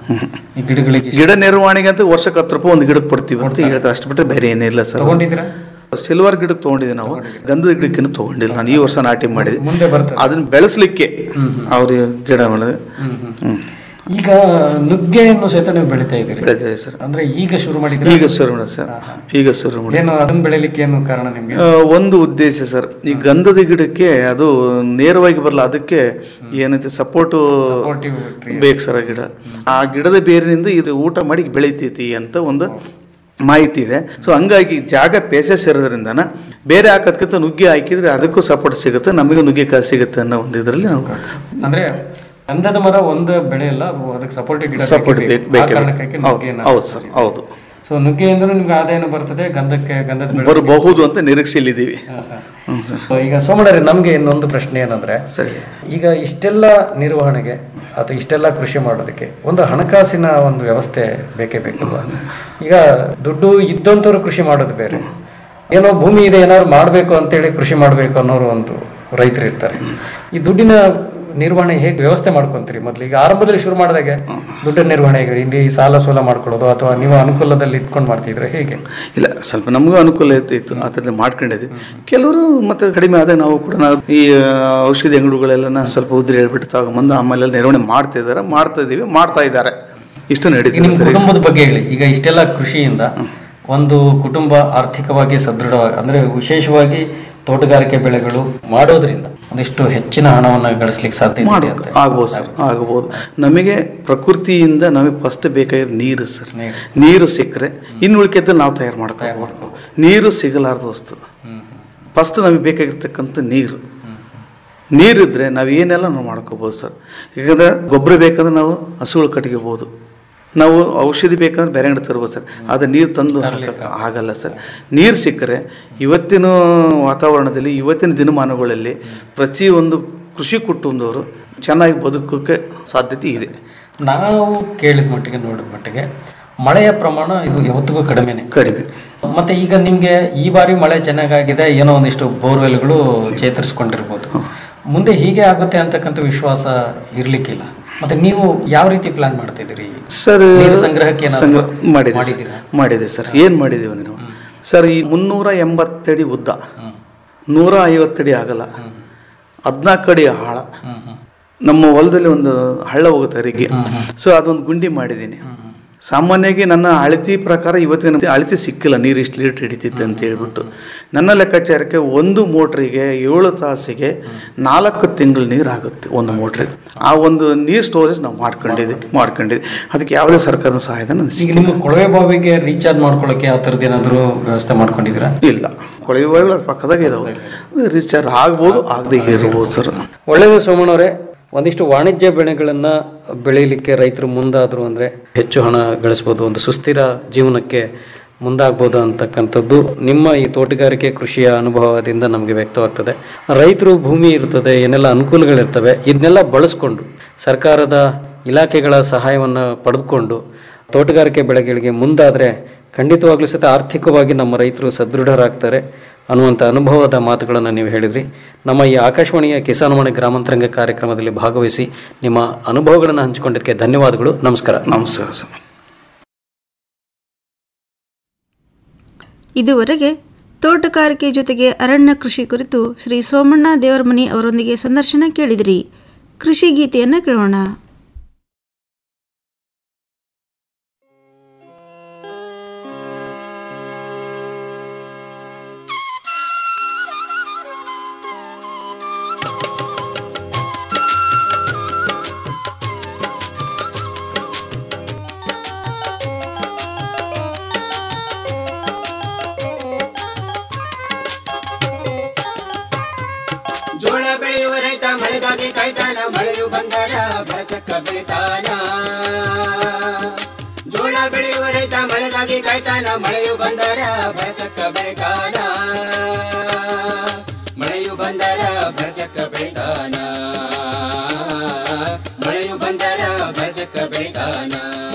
ಈ ಗಿಡಗಳಿಗೆ ಗಿಡ ನಿರ್ವಹಣೆಗೆ ಅಂತ ವರ್ಷಕ್ಕೆ ಹತ್ತು ರೂಪಾಯಿ ಒಂದು ಗಿಡಕ್ಕೆ ಕೊಡ್ತೀವಿ ಅಂತ ಹೇಳ್ತಾರೆ ಅಷ್ಟು ಬಿಟ್ಟರೆ ಬೇರೆ ಏನಿಲ್ಲ ಸರ್ ತಗೊಂಡಿದ್ದೀರಾ ಸಿಲ್ವರ್ ಗಿಡಕ್ಕೆ ತೊಗೊಂಡಿದ್ದೆ ನಾವು ಗಂಧದ ಗಿಡಕ್ಕಿನ್ನೂ ತೊಗೊಂಡಿಲ್ಲ ನಾನು ಈ ವರ್ಷ ನಾಟಿ ಮಾಡಿದೆ ಮುಂದೆ ಬರ್ತದೆ ಅದನ್ನ ಬೆಳೆಸಲಿಕ್ಕೆ ಅವ್ರಿಗೆ ಗಿಡ ಮಾಡಿದೆ ಹ್ಮ್. ಈಗ ನುಗ್ಗೆಯನ್ನು ಸಹಿತ ನೀವು ಬೆಳಿತಾ ಇದ್ದೀರಿ ಬೆಳಿತಾ ಸರ್ ಅಂದ್ರೆ ಈಗ ಶುರು ಮಾಡಿದ್ರೆ ಈಗ ಶುರು ಮಾಡಿ ಸರ್ ಈಗ ಶುರು ಮಾಡಿ ಏನು ಅದನ್ನ ಬೆಳಿಲಿಕ್ಕೆ ಏನು ಕಾರಣ ನಿಮ್ಗೆ ಆ, ಒಂದು ಉದ್ದೇಶ ಸರ್ ಈ ಗಂಧದ ಗಿಡಕ್ಕೆ ಅದು ನೇರವಾಗಿ ಬರಲ್ಲ ಅದಕ್ಕೆ ಏನೈತೆ ಸಪೋರ್ಟು Supportive tree. ಬೇಕು ಸರ್ ಆ ಗಿಡ ಆ ಗಿಡದ ಬೇರಿನಿಂದ ಇದು ಊಟ ಮಾಡಿ ಬೆಳಿತೈತಿ ಅಂತ ಒಂದು ಮಾಹಿತಿ ಇದೆ ಸೊ ಹಂಗಾಗಿ ಜಾಗ ಪೇಸಸ್ ಇರೋದ್ರಿಂದನ ಬೇರೆ ಹಾಕೋದ್ಕಿಂತ ನುಗ್ಗೆ ಹಾಕಿದ್ರೆ ಅದಕ್ಕೂ ಸಪೋರ್ಟ್ ಸಿಗುತ್ತೆ ನಮಗೆ ನುಗ್ಗೆಕಾಯಿ ಸಿಗುತ್ತೆ ಅನ್ನೋ ಒಂದು ಇದರಲ್ಲಿ ನಾವು ಅಂದ್ರೆ ಗಂಧದ ಮರ ಒಂದು ಬೆಳೆ ಅಲ್ಲ ಅದು ಅದಕ್ಕೆ ಸಪೋರ್ಟಿವ್ ಗಿಡ ಸಪೋರ್ಟ್ ಬೇಕೇ ಬೇಕು ಬೇಕು. ಆ ಬೇಕೇ ಕಾರಣಕ್ಕಾಗಿ ಬೇಕು. ಹೌದು ನುಗ್ಗೆಯನ್ನ ಹೌದು ಸರ್ ಹೌದು ಸೊ ನುಗ್ಗೆಯಿಂದ ನಿಮ್ಗೆ ಆದಾಯನೂ ಬರ್ತದೆ ಗಂಧಕ್ಕೆ ಗಂಧದ ಬೆಳೆ ಬರಬಹುದು ಅಂತ ನಿರೀಕ್ಷೆಯಲ್ಲಿದ್ದೀವಿ ಹ್ಮ್ ಸರ್ ಈಗ ಸೋಮಣ್ಣರೇ ನಮ್ಗೆ ಇನ್ನೊಂದು ಪ್ರಶ್ನೆ ಏನಂದ್ರೆ ಸರಿ ಈಗ ಇಷ್ಟೆಲ್ಲ ನಿರ್ವಹಣೆಗೆ ಅಥವಾ ಇಷ್ಟೆಲ್ಲ ಕೃಷಿ ಮಾಡೋದಕ್ಕೆ ಒಂದು ಹಣಕಾಸಿನ ಒಂದು ವ್ಯವಸ್ಥೆ ಬೇಕೇ ಬೇಕಲ್ವಾ ಈಗ ದುಡ್ಡು ಇದ್ದಂಥವ್ರು ಕೃಷಿ ಮಾಡೋದು ಬೇರೆ ಏನೋ ಭೂಮಿ ಇದೆ ಏನಾದ್ರು ಮಾಡಬೇಕು ಅಂತೇಳಿ ಕೃಷಿ ಮಾಡಬೇಕು ಅನ್ನೋರು ಒಂದು ರೈತರು ಇರ್ತಾರೆ ಈ ದುಡ್ಡಿನ ನಿರ್ವಹಣೆ ಹೇಗೆ ವ್ಯವಸ್ಥೆ ಮಾಡ್ಕೊಂತೀರಿ ಮೊದಲು ಈಗ ಆರಂಭದಲ್ಲಿ ಶುರು ಮಾಡಿದಾಗೆ ದುಡ್ಡಿನ ನಿರ್ವಹಣೆ ಹೇಗೆ ಇಲ್ಲಿ ಸಾಲ ಸೋಲ ಮಾಡ್ಕೊಳ್ಳೋದು ಅಥವಾ ನೀವು ಅನುಕೂಲದಲ್ಲಿ ಇಟ್ಕೊಂಡು ಮಾಡ್ತಿದ್ರೆ ಹೇಗೆ ಇಲ್ಲ ಸ್ವಲ್ಪ ನಮಗೂ ಅನುಕೂಲ ಇತ್ತು ಇತ್ತು ಆ ಥರದ್ದು ಮಾಡ್ಕೊಂಡಿದ್ವಿ ಕೆಲವರು ಮತ್ತೆ ಕಡಿಮೆ ಆದಾಗ ನಾವು ಕೂಡ ನಾವು ಈ ಆ, ಔಷಧಿ ಅಂಗಡಿಗಳೆಲ್ಲ ಸ್ವಲ್ಪ ಉದ್ರಿ ಹೇಳ್ಬಿಟ್ಟು ತಗೊಂಬಂದು ಆಮೇಲೆ ನಿರ್ವಹಣೆ ಮಾಡ್ತಾ ಇದ್ದಾರೆ ಮಾಡ್ತಾ ಇದೀವಿ ಮಾಡ್ತಾ ಇದ್ದಾರೆ ಇಷ್ಟು ಈಗ ನಡೀತಿದೆ ನಿಮ್ಮ ಸರಿ ಕುಟುಂಬದ ಬಗ್ಗೆ ಹೇಳಿ ಈಗ ಇಷ್ಟೆಲ್ಲ ಕೃಷಿಯಿಂದ ಒಂದು ಕುಟುಂಬ ಆರ್ಥಿಕವಾಗಿ ಸದೃಢವಾಗಿ ಅಂದ್ರೆ ವಿಶೇಷವಾಗಿ ತೋಟಗಾರಿಕೆ ಬೆಳೆಗಳು ಮಾಡೋದ್ರಿಂದ ಒಂದಿಷ್ಟು ಹೆಚ್ಚಿನ ಹಣವನ್ನು ಗಳಿಸ್ಲಿಕ್ಕೆ ಸಾಧ್ಯ ಇದೆ ಮಾಡ್ಬೇಕು ಅಂತೆ. ಆಗ್ಬೋದು ಸರ್ ಆಗ್ಬೋದು ನಮಗೆ ಪ್ರಕೃತಿಯಿಂದ ನಮಗೆ ಫಸ್ಟ್ ಬೇಕಾಗಿರೋ ನೀರು ಸರ್ ನೀರು. ನೀರು ಸಿಕ್ಕರೆ ಇನ್ನು ಉಳಿಕೆದಲ್ಲಿ ನಾವು ತಯಾರು ಮಾಡ್ಕೋಬೋದು ನೀರು ಸಿಗಲಾರ್ದ ವಸ್ತು ಫಸ್ಟ್ ನಮಗೆ ಬೇಕಾಗಿರ್ತಕ್ಕಂಥ ನೀರು ನೀರಿದ್ರೆ ನಾವು ಏನೆಲ್ಲ ನಾವು ಮಾಡ್ಕೋಬೋದು ಸರ್ ಯಾಕಂದ್ರೆ ಗೊಬ್ಬರ ಬೇಕಾದ್ರೆ ನಾವು ಹಸುಗಳು ಕಟ್ಕೋಬೋದು ನಾವು ಔಷಧಿ ಬೇಕಂದ್ರೆ ಬೇರೆ ಅಂಗಡಿ ತರ್ಬೋದು ಸರ್ ಅದು ನೀರು ತಂದು ಹಾಕಕ್ಕೆ ಆಗಲ್ಲ ಸರ್ ನೀರು ಸಿಕ್ಕರೆ ಇವತ್ತಿನ ವಾತಾವರಣದಲ್ಲಿ ಇವತ್ತಿನ ದಿನಮಾನಗಳಲ್ಲಿ ಪ್ರತಿಯೊಂದು ಕೃಷಿ ಕುಟುಂಬದವರು ಚೆನ್ನಾಗಿ ಬದುಕೋಕ್ಕೆ ಸಾಧ್ಯತೆ ಇದೆ ನಾವು ಕೇಳಿದ ಮಟ್ಟಿಗೆ ನೋಡಿದ ಮಟ್ಟಿಗೆ ಮಳೆಯ ಪ್ರಮಾಣ ಇದು ಯಾವತ್ತಿಗೂ ಕಡಿಮೆನೆ ಕಡಿಮೆ ಮತ್ತೆ ಈಗ ನಿಮ್ಗೆ ಈ ಬಾರಿ ಮಳೆ ಚೆನ್ನಾಗಾಗಿದೆ ಏನೋ ಒಂದಿಷ್ಟು ಬೋರ್ವೆಲ್ಗಳು ಚೇತರಿಸ್ಕೊಂಡಿರ್ಬೋದು ಮುಂದೆ ಹೀಗೆ ಆಗುತ್ತೆ ಅಂತಕ್ಕಂಥ ವಿಶ್ವಾಸ ಇರ್ಲಿಕ್ಕಿಲ್ಲ ಮತ್ತೆ ನೀವು ಯಾವ ರೀತಿ ಪ್ಲಾನ್ ಮಾಡ್ತಿದ್ದೀರಿ ಸರ್ ನೀರು ಸಂಗ್ರಹಕ್ಕೆ ಏನಾದ್ರು ಸಂಗ್ರಹ ಮಾಡಿದೆ ಸರ್. ಮಾಡಿದ್ದೀರಾ? ಮಾಡಿದೆ ಸರ್ ಏನು ಮಾಡಿದ್ದೀವಿ ಅಂದ್ರೆ ನಾವು ಸರ್ ಈ ಮುನ್ನೂರ ಎಂಬತ್ತಡಿ ಉದ್ದ ನೂರ ಐವತ್ತಡಿ ಆಗಲ್ಲ ಹದಿನಾಲ್ಕು ಅಡಿ ಆಳ ನಮ್ಮ ಹೊಲದಲ್ಲಿ ಒಂದು ಹಳ್ಳ ಹೋಗುತ್ತೆ ಅರಿಗೆ ಸೊ ಅದೊಂದು ಗುಂಡಿ ಮಾಡಿದ್ದೀನಿ ಸಾಮಾನ್ಯವಾಗಿ ನನ್ನ ಅಳತಿ ಪ್ರಕಾರ ಇವತ್ತಿನ ಅಳತಿ ಸಿಕ್ಕಿಲ್ಲ ನೀರು ಇಷ್ಟು ಲೀಟ್ರ್ ಹಿಡಿತಿತ್ತು ಅಂತ ಹೇಳ್ಬಿಟ್ಟು ನನ್ನ ಲೆಕ್ಕಾಚಾರಕ್ಕೆ ಒಂದು ಮೋಟ್ರಿಗೆ ಏಳು ತಾಸಿಗೆ ನಾಲ್ಕು ತಿಂಗಳು ನೀರು ಆಗುತ್ತೆ ಒಂದು ಮೋಟ್ರಿಗೆ ಆ ಒಂದು ನೀರು ಸ್ಟೋರೇಜ್ ನಾವು ಮಾಡ್ಕೊಂಡಿದ್ದೀವಿ ಮಾಡ್ಕೊಂಡಿದ್ದೀವಿ ಅದಕ್ಕೆ ಯಾವುದೇ ಸರ್ಕಾರದ ಸಹಾಯಧನ ಈಗ ನಿಮ್ಮ ಕೊಳವೆ ಬಾವಿಗೆ ರೀಚಾರ್ಜ್ ಮಾಡ್ಕೊಳ್ಳೋಕೆ ಆ ಥರದ್ದು ಏನಾದರೂ ವ್ಯವಸ್ಥೆ ಮಾಡ್ಕೊಂಡಿದ್ದೀರಾ ಇಲ್ಲ ಕೊಳವೆ ಬಾವಿಗಳು ಅದ್ರ ಪಕ್ಕದಾಗೆ ಇದಾವೆ ರೀಚಾರ್ಜ್ ಆಗ್ಬೋದು ಆಗದೆ ಇರ್ಬೋದು ಸರ್ ಒಳ್ಳೆಯದು ಸೋಮಣ್ಣವರೇ ಒಂದಿಷ್ಟು ವಾಣಿಜ್ಯ ಬೆಳೆಗಳನ್ನು ಬೆಳೀಲಿಕ್ಕೆ ರೈತರು ಮುಂದಾದರು ಅಂದರೆ ಹೆಚ್ಚು ಹಣ ಗಳಿಸ್ಬೋದು ಒಂದು ಸುಸ್ಥಿರ ಜೀವನಕ್ಕೆ ಮುಂದಾಗ್ಬೋದು ಅಂತಕ್ಕಂಥದ್ದು ನಿಮ್ಮ ಈ ತೋಟಗಾರಿಕೆ ಕೃಷಿಯ ಅನುಭವದಿಂದ ನಮಗೆ ವ್ಯಕ್ತವಾಗ್ತದೆ ರೈತರು ಭೂಮಿ ಇರ್ತದೆ ಏನೆಲ್ಲ ಅನುಕೂಲಗಳಿರ್ತವೆ ಇದನ್ನೆಲ್ಲ ಬಳಸ್ಕೊಂಡು ಸರ್ಕಾರದ ಇಲಾಖೆಗಳ ಸಹಾಯವನ್ನು ಪಡೆದುಕೊಂಡು ತೋಟಗಾರಿಕೆ ಬೆಳೆಗಳಿಗೆ ಮುಂದಾದರೆ ಖಂಡಿತವಾಗ್ಲೂ ಸಹಿತ ಆರ್ಥಿಕವಾಗಿ ನಮ್ಮ ರೈತರು ಸದೃಢರಾಗ್ತಾರೆ ಅನ್ನುವಂಥ ಅನುಭವದ ಮಾತುಗಳನ್ನು ನೀವು ಹೇಳಿದ್ರಿ ನಮ್ಮ ಈ ಆಕಾಶವಾಣಿಯ ಕಿಸಾನವಾಣಿ ಗ್ರಾಮಾಂತರಂಗ ಕಾರ್ಯಕ್ರಮದಲ್ಲಿ ಭಾಗವಹಿಸಿ ನಿಮ್ಮ ಅನುಭವಗಳನ್ನು ಹಂಚಿಕೊಂಡಿದ್ದಕ್ಕೆ ಧನ್ಯವಾದಗಳು ನಮಸ್ಕಾರ ನಮಸ್ಕಾರ ಸರ್ ಇದುವರೆಗೆ ತೋಟಗಾರಿಕೆ ಜೊತೆಗೆ ಅರಣ್ಯ ಕೃಷಿ ಕುರಿತು ಶ್ರೀ ಸೋಮಣ್ಣ ದೇವರಮನಿ ಅವರೊಂದಿಗೆ ಸಂದರ್ಶನ ಕೇಳಿದಿರಿ ಕೃಷಿ ಗೀತೆಯನ್ನು ಕೇಳೋಣ ಜೋಳ ಬೆಳೆಯುವ ರೈತ ಮಳೆಗಾಗಿ ಕಾಯ್ತಾನ ಮಳೆಯು ಬಂದರ ಬರಚಕ್ಕ ಬೆಳಿತಾನ ಜೋಳ ಬೆಳೆಯುವ ರೈತ ಮಳೆಗಾಗಿ ಕಾಯ್ತಾನ ಮಳೆಯು ಬಂದರ ಬರಚಕ್ಕ ಬೆಳಿತಾನ ಮಳೆಯು ಬಂದರ ಬರಚಕ್ಕ ಬೆಳಿತಾನ ಮಳೆಯು ಬಂದರ ಬರಚಕ್ಕ ಬೆಳಿತಾನ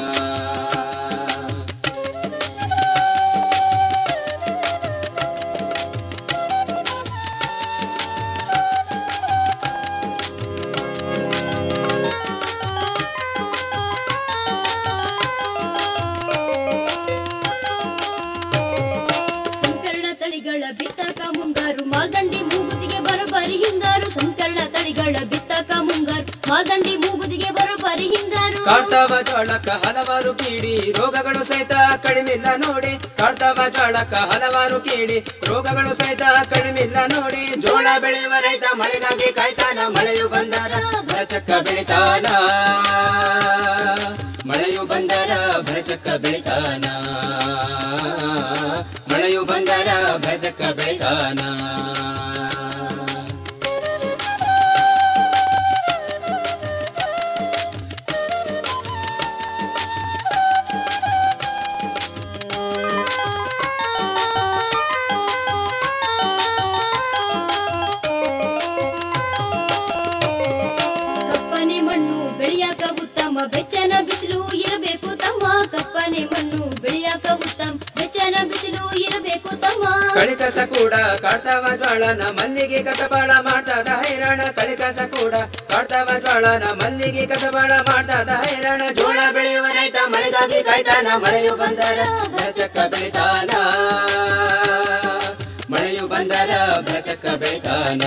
ಸಂಕರಣ ತಳಿಗಳ ಬಿತ್ತಕ ಮುಂಗಾರು ಮಾಲ್ದಂಡಿ ಮೂಗುತಿಗೆ ಬರೋಬ್ಬರಿ ಹಿಂಗಾರು ಸಂಕರಣ ತಳಿಗಳ ಬಿತ್ತಕ ಮುಂಗಾರು ಮಾಲ್ದಂಡಿ ಮೂಗುತಿಗೆ ಬರೋಬ್ಬರಿ ಹಿಂಗಾರು ಕಾಡ್ತಾವ ಜೋಳಕ್ಕ ಹಲವಾರು ಕೀಡಿ ರೋಗಗಳು ಸಹಿತ ಕಡಿಮಿಲ್ಲ ನೋಡಿ ಕಾಡ್ತಾವ ಜೋಳಕ್ಕ ಹಲವಾರು ಕೀಡಿ ರೋಗಗಳು ಸಹಿತ ಕಡಿಮಿಲ್ಲ ನೋಡಿ ಜೋಳ ಬೆಳೆಯುವ ರೈತ ಮಳೆಗಾಗಿ ಕಾಯ್ತಾನ ಮಳೆಯು ಬಂದರ ಭರಚಕ್ಕ ಬೆಳಿತಾನ ಮಳೆಯು ಬಂದರ ಭರಚಕ್ಕ ಬೆಳಿತಾನ ಮಳೆಯು ಬಂದರ ಭರಚಕ್ಕ ಬೆಳಿತಾನ ಕಪ್ಪನೆ ಮಣ್ಣು ಬೆಳೆಯಾಕ ಉತ್ತಮ ಬೆಚ್ಚನ ಬಿಸಿಲು ಇರಬೇಕು ತಮ್ಮ ಕಪ್ಪನೆ ಮಣ್ಣು ಬೆಳೆಯಾಕ ಉತ್ತಮ ಬೆಚ್ಚನ ಬಿಸಿಲು ಇರಬೇಕು ತಮ್ಮ ಕಳಿ ಕಸ ಕೂಡ ಕಾಡ್ತಾವ ಜ್ವಾಳನ ಮಲ್ಲಿಗೆ ಕಸಬಾಳ ಮಾಡ್ತಾದ ಹೈರಾಣ ಕಳಿ ಕಸ ಕೂಡ ಕಾಡ್ತಾವ ಜ್ವಾಳನ ಮಲ್ಲಿಗೆ ಕಸಬಾಳ ಮಾಡ್ತಾದ ಹೈರಾಣ ಜೋಳ ಬೆಳೆಯುವ ರೈತ ಮಳೆಗಾಗಿ ಕಾಯ್ತಾನ ಮಳೆಯು ಬಂದರ ಭರಚಕ್ಕ ಬೆಳಿತಾನ ಮಳೆಯು ಬಂದರ ಭರಚಕ್ಕ ಬೆಳಿತಾನ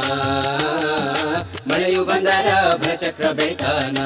ಮಳೆಯು ಬಂದರ ಭರಚಕ್ರ ಬೆಳಿತಾನ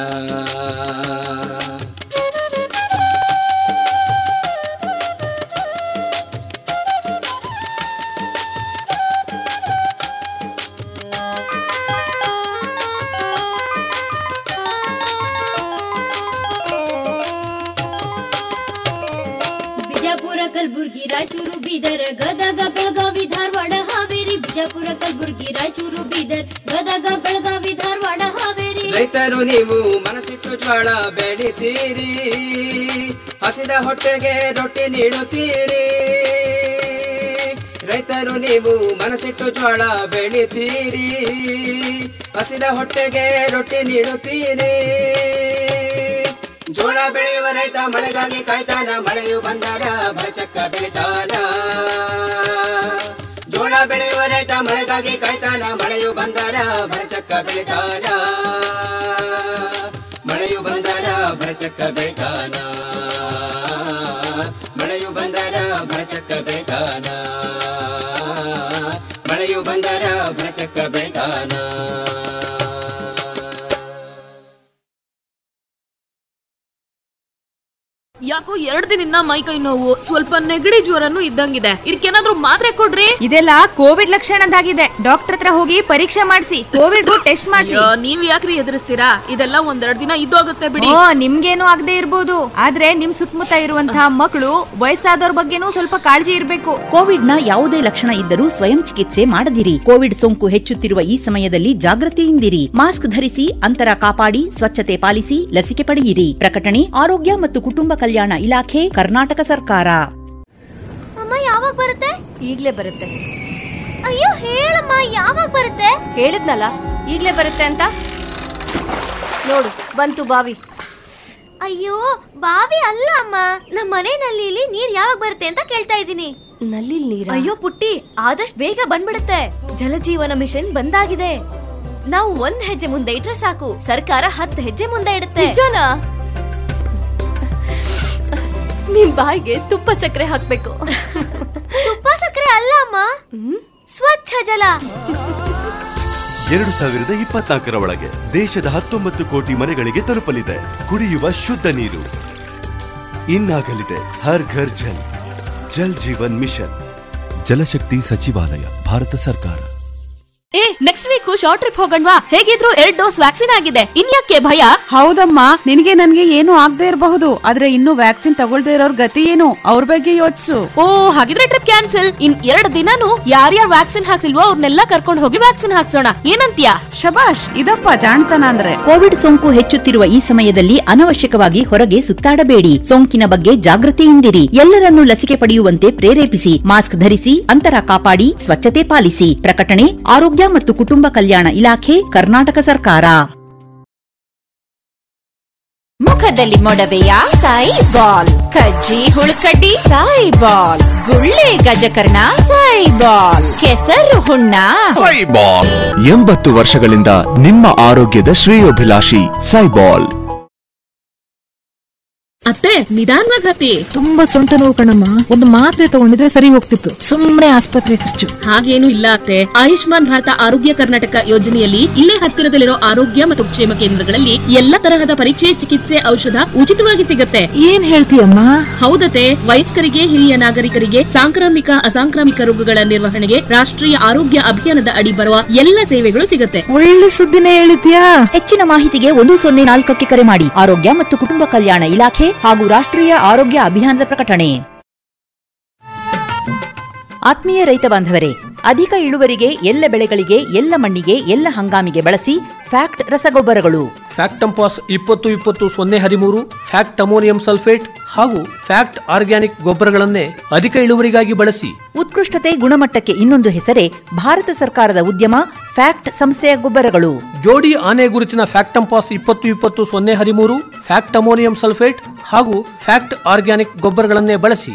ಬಿಜಾಪುರ ಕಲಬುರ್ಗಿ ರಾಯಚೂರು ಬೀದರ್ ಗದಗ ಬೆಳಗಾವಿ ಧಾರವಾಡ ಹಾವೇರಿ ಬಿಜಾಪುರ ಕಲಬುರ್ಗಿ ರಾಯಚೂರು ಬೀದರ್ ಗದಗ ಬೆಳಗಾವಿ ಧಾರವಾಡ ಹಾವೇರಿ ರೈತರು ನೀವು ಮನಸ್ಸಿಟ್ಟು ಜ್ವಾಳ ಬೆಳಿತೀರಿ ಹಸಿದ ಹೊಟ್ಟೆಗೆ ರೊಟ್ಟಿ ನೀಡುತ್ತೀರಿ ರೈತರು ನೀವು ಮನಸ್ಸಿಟ್ಟು ಜ್ವಾಳ ಬೆಳಿತೀರಿ ಹಸಿದ ಹೊಟ್ಟೆಗೆ ರೊಟ್ಟಿ ನೀಡುತ್ತೀರಿ ಜೋಳ ಬೆಳೆಯುವ ರೈತ ಮಳೆಗಾಗಿ ಕಾಯ್ತಾನ ಮಳೆಯು ಬಂದಾರ ಭರಚಕ್ಕ ಬೆಳಿತಾನ ಜೋಳ ಬೆಳೆಯುವ ರೈತ ಮಳೆಗಾಗಿ ಕಾಯ್ತಾನ ಮಳೆಯು ಬಂದಾರ ಭರಚಕ್ಕ ಬೆಳಿತಾನ ಮಳೆಯು ಬಂದಾರ ಭರಚಕ್ಕ ಬೆಳಿತಾನ ಮಳೆಯು ಬಂದಾರ ಭರಚಕ್ಕ ಬೆಳಿತಾನ ಮಳೆಯು ಬಂದಾರ ಭರಚಕ್ಕ ಬೆಳಿತಾನ ಯಾಕೋ ಎರಡ್ ದಿನದಿಂದ ಮೈ ಕೈ ನೋವು ಸ್ವಲ್ಪ ನೆಗಡಿ ಜ್ವರನು ಇದ್ದಂಗಿದೆ ಇದಕ್ಕೇನಾದ್ರೂ ಮಾತ್ರೆ ಕೊಡ್ರಿ ಇದೆಲ್ಲ ಕೋವಿಡ್ ಲಕ್ಷಣದಾಗಿದೆ ಡಾಕ್ಟರ್ ಹತ್ರ ಹೋಗಿ ಪರೀಕ್ಷೆ ಮಾಡಿಸಿ ಕೋವಿಡ್ ಟೆಸ್ಟ್ ಮಾಡಿಸಿ ಅಯ್ಯೋ, ನೀವ್ ಯಾಕ್ರಿ ಎದುರಿಸ್ತೀರಾ ಇದೆಲ್ಲ ಒಂದೆರಡ್ ದಿನ ಇದ್ದೋಗುತ್ತೆ ಬಿಡಿ ಓ ನಿಮ್ಗೇನು ಆಗದೆ ಇರ್ಬೋದು ಆದ್ರೆ ನಿಮ್ ಸುತ್ತಮುತ್ತ ಇರುವಂತಹ ಮಕ್ಕಳು ವಯಸ್ಸಾದವ್ರ ಬಗ್ಗೆನೂ ಸ್ವಲ್ಪ ಕಾಳಜಿ ಇರ್ಬೇಕು ಕೋವಿಡ್ನ ಯಾವುದೇ ಲಕ್ಷಣ ಇದ್ದರೂ ಸ್ವಯಂ ಚಿಕಿತ್ಸೆ ಮಾಡದಿರಿ ಕೋವಿಡ್ ಸೋಂಕು ಹೆಚ್ಚುತ್ತಿರುವ ಈ ಸಮಯದಲ್ಲಿ ಜಾಗೃತಿಯಿಂದಿರಿ ಮಾಸ್ಕ್ ಧರಿಸಿ ಅಂತರ ಕಾಪಾಡಿ ಸ್ವಚ್ಛತೆ ಪಾಲಿಸಿ ಲಸಿಕೆ ಪಡೆಯಿರಿ ಪ್ರಕಟಣೆ ಆರೋಗ್ಯ ಮತ್ತು ಕುಟುಂಬ ಕಲ್ಯಾಣ ಇಲಾಖೆ ಕರ್ನಾಟಕ ಸರ್ಕಾರ ಅಮ್ಮ ಯಾವಾಗ ಬರುತ್ತೆ ಈಗ್ಲೇ ಬರುತ್ತೆ ಅಯ್ಯೋ ಹೇಳಮ್ಮ ಯಾವಾಗ ಬರುತ್ತೆ ಹೇಳಿದ್ನಲ್ಲ ಈಗ್ಲೇ ಬರುತ್ತೆ ಅಂತ ನೋಡು ಬಂತು ಬಾವಿ ಅಯ್ಯೋ ಬಾವಿ ಅಲ್ಲ ಅಮ್ಮ ನಮ್ಮ ಮನೆ ನಲ್ಲಿಲಿ ನೀರ್ ಯಾವಾಗ ಬರುತ್ತೆ ಅಂತ ಕೇಳ್ತಾ ಇದ್ದೀನಿ ನಲ್ಲಿ ನೀರ ಅಯ್ಯೋ ಪುಟ್ಟಿ ಆದಷ್ಟು ಬೇಗ ಬಂದ್ಬಿಡುತ್ತೆ ಜಲಜೀವನ ಮಿಷನ್ ಬಂದಾಗಿದೆ ನಾವು ಒಂದ್ ಹೆಜ್ಜೆ ಮುಂದೆ ಇಟ್ರೆ ಸಾಕು ಸರ್ಕಾರ ಹತ್ತು ಹೆಜ್ಜೆ ಮುಂದೆ ಇಡುತ್ತೆ ನಿಜನಾ ನಿಮ್ ಬಾಯಿಗೆ ತುಪ್ಪ ಸಕ್ಕರೆ ಹಾಕ್ಬೇಕು ತುಪ್ಪ ಸಕ್ಕರೆ ಅಲ್ಲ ಅಮ್ಮ ಸ್ವಚ್ಛ ಜಲ ಎರಡು ಸಾವಿರದ ಇಪ್ಪತ್ನಾಲ್ಕರ ಒಳಗೆ ದೇಶದ ಹತ್ತೊಂಬತ್ತು ಕೋಟಿ ಮನೆಗಳಿಗೆ ತಲುಪಲಿದೆ ಕುಡಿಯುವ ಶುದ್ಧ ನೀರು ಇನ್ನಾಗಲಿದೆ ಹರ್ ಘರ್ ಜಲ್ ಜಲ್ ಜೀವನ್ ಮಿಷನ್ ಜಲಶಕ್ತಿ ಸಚಿವಾಲಯ ಭಾರತ ಸರ್ಕಾರ ಏ ನೆಕ್ಸ್ಟ್ ವೀಕ್ ಶಾರ್ಟ್ ಟ್ರಿಪ್ ಹೋಗಣ್ವಾ ಹೇಗಿದ್ರು ಎರಡ್ ಡೋಸ್ ವ್ಯಾಕ್ಸಿನ್ ಆಗಿದೆ ಇನ್ಯಾಕೆ ಭಯ ಹೌದಮ್ಮ ನಿನಗೆ ನನ್ಗೆ ಏನು ಆಗದೆ ಇರಬಹುದು ಆದ್ರೆ ಇನ್ನು ವ್ಯಾಕ್ಸಿನ್ ತಗೊಳ್ದೇ ಇರೋರ್ ಗತಿ ಏನು ಅವ್ರ ಬಗ್ಗೆ ಯೋಚಿಸು ಓ ಹಾಗಿದ್ರೆ ಟ್ರಿಪ್ ಕ್ಯಾನ್ಸಲ್ ಇನ್ ಎರಡ್ ದಿನಾನು ಯಾರ್ಯಾರು ವ್ಯಾಕ್ಸಿನ್ ಹಾಕ್ಸಿಲ್ವೋ ಅವ್ರನ್ನೆಲ್ಲ ಕರ್ಕೊಂಡು ಹೋಗಿ ವ್ಯಾಕ್ಸಿನ್ ಹಾಕ್ಸೋಣ ಏನಂತ್ಯಾ ಶಬಾಷ್ ಇದಪ್ಪ ಜಾಣ್ತನ ಅಂದ್ರೆ ಕೋವಿಡ್ ಸೋಂಕು ಹೆಚ್ಚುತ್ತಿರುವ ಈ ಸಮಯದಲ್ಲಿ ಅನವಶ್ಯಕವಾಗಿ ಹೊರಗೆ ಸುತ್ತಾಡಬೇಡಿ ಸೋಂಕಿನ ಬಗ್ಗೆ ಜಾಗೃತಿಯಿಂದಿರಿ ಎಲ್ಲರನ್ನೂ ಲಸಿಕೆ ಪಡೆಯುವಂತೆ ಪ್ರೇರೇಪಿಸಿ ಮಾಸ್ಕ್ ಧರಿಸಿ ಅಂತರ ಕಾಪಾಡಿ ಸ್ವಚ್ಛತೆ ಪಾಲಿಸಿ ಪ್ರಕಟಣೆ ಆರೋಗ್ಯ ಮತ್ತು ಕುಟುಂಬ ಕಲ್ಯಾಣ ಇಲಾಖೆ ಕರ್ನಾಟಕ ಸರ್ಕಾರ ಮುಖದಲ್ಲಿ ಮೊಡವೆಯ ಸಾಯಿ ಬಾಲ್ ಕಜ್ಜಿ ಹುಳುಕಡ್ಡಿ ಸಾಯಿ ಬಾಲ್ ಗುಳ್ಳೆ ಗಜಕರ್ಣ ಸಾಯಿ ಬಾಲ್ ಕೆಸರು ಹುಣ್ಣ ಸೈಬಾಲ್ ಎಂಬತ್ತು ವರ್ಷಗಳಿಂದ ನಿಮ್ಮ ಆರೋಗ್ಯದ ಶ್ರೇಯೋಭಿಲಾಷಿ ಸೈಬಾಲ್ ಅತ್ತೆ ನಿಧಾನವಾಗಿ ಹತ್ತಿ ತುಂಬಾ ಸೊಂಟ ನೋವು ಕಣಮ್ಮ ಒಂದು ಮಾತ್ರೆ ತಗೊಂಡಿದ್ರೆ ಸರಿ ಹೋಗ್ತಿತ್ತು ಸುಮ್ಮನೆ ಆಸ್ಪತ್ರೆ ಖರ್ಚು ಹಾಗೇನು ಇಲ್ಲ ಅತ್ತೆ ಆಯುಷ್ಮಾನ್ ಭಾರತ ಆರೋಗ್ಯ ಕರ್ನಾಟಕ ಯೋಜನೆಯಲ್ಲಿ ಇಲ್ಲೇ ಹತ್ತಿರದಲ್ಲಿರೋ ಆರೋಗ್ಯ ಮತ್ತು ಕ್ಷೇಮ ಕೇಂದ್ರಗಳಲ್ಲಿ ಎಲ್ಲ ತರಹದ ಪರೀಕ್ಷೆ ಚಿಕಿತ್ಸೆ ಔಷಧ ಉಚಿತವಾಗಿ ಸಿಗುತ್ತೆ ಏನ್ ಹೇಳ್ತೀಯಮ್ಮ ಹೌದತೆ ವಯಸ್ಕರಿಗೆ ಹಿರಿಯ ನಾಗರಿಕರಿಗೆ ಸಾಂಕ್ರಾಮಿಕ ಅಸಾಂಕ್ರಾಮಿಕ ರೋಗಗಳ ನಿರ್ವಹಣೆಗೆ ರಾಷ್ಟ್ರೀಯ ಆರೋಗ್ಯ ಅಭಿಯಾನದ ಅಡಿ ಬರುವ ಎಲ್ಲ ಸೇವೆಗಳು ಸಿಗುತ್ತೆ ಒಳ್ಳೆ ಸುದ್ದಿನೇ ಹೇಳಿದ್ಯಾ ಹೆಚ್ಚಿನ ಮಾಹಿತಿಗೆ ಒಂದು ಸೊನ್ನೆ ನಾಲ್ಕಕ್ಕೆ ಕರೆ ಮಾಡಿ ಆರೋಗ್ಯ ಮತ್ತು ಕುಟುಂಬ ಕಲ್ಯಾಣ ಇಲಾಖೆ ಹಾಗೂ ರಾಷ್ಟ್ರೀಯ ಆರೋಗ್ಯ ಅಭಿಯಾನದ ಪ್ರಕಟಣೆ ಆತ್ಮೀಯ ರೈತ ಬಾಂಧವರೇ ಅಧಿಕ ಇಳುವರಿಗೆ ಎಲ್ಲ ಬೆಳೆಗಳಿಗೆ ಎಲ್ಲ ಮಣ್ಣಿಗೆ ಎಲ್ಲ ಹಂಗಾಮಿಗೆ ಬಳಸಿ ಫ್ಯಾಕ್ಟ್ ರಸಗೊಬ್ಬರಗಳು ಫ್ಯಾಕ್ಟಂಪಾಸ್ ಇಪ್ಪತ್ತು ಇಪ್ಪತ್ತು ಸೊನ್ನೆ ಹದಿಮೂರು ಫ್ಯಾಕ್ಟ್ ಅಮೋನಿಯಂ ಸಲ್ಫೇಟ್ ಹಾಗೂ ಫ್ಯಾಕ್ಟ್ ಆರ್ಗ್ಯಾನಿಕ್ ಗೊಬ್ಬರಗಳನ್ನೇ ಅಧಿಕ ಇಳುವರಿಗಾಗಿ ಬಳಸಿ ಉತ್ಕೃಷ್ಟತೆ ಗುಣಮಟ್ಟಕ್ಕೆ ಇನ್ನೊಂದು ಹೆಸರೇ ಭಾರತ ಸರ್ಕಾರದ ಉದ್ಯಮ ಫ್ಯಾಕ್ಟ್ ಸಂಸ್ಥೆಯ ಗೊಬ್ಬರಗಳು ಜೋಡಿ ಆನೆ ಗುರುತಿನ ಫ್ಯಾಕ್ಟಂಪಾಸ್ ಇಪ್ಪತ್ತು ಇಪ್ಪತ್ತು ಸೊನ್ನೆ ಹದಿಮೂರು ಫ್ಯಾಕ್ಟ್ ಅಮೋನಿಯಂ ಸಲ್ಫೇಟ್ ಹಾಗೂ ಫ್ಯಾಕ್ಟ್ ಆರ್ಗ್ಯಾನಿಕ್ ಗೊಬ್ಬರಗಳನ್ನೇ ಬಳಸಿ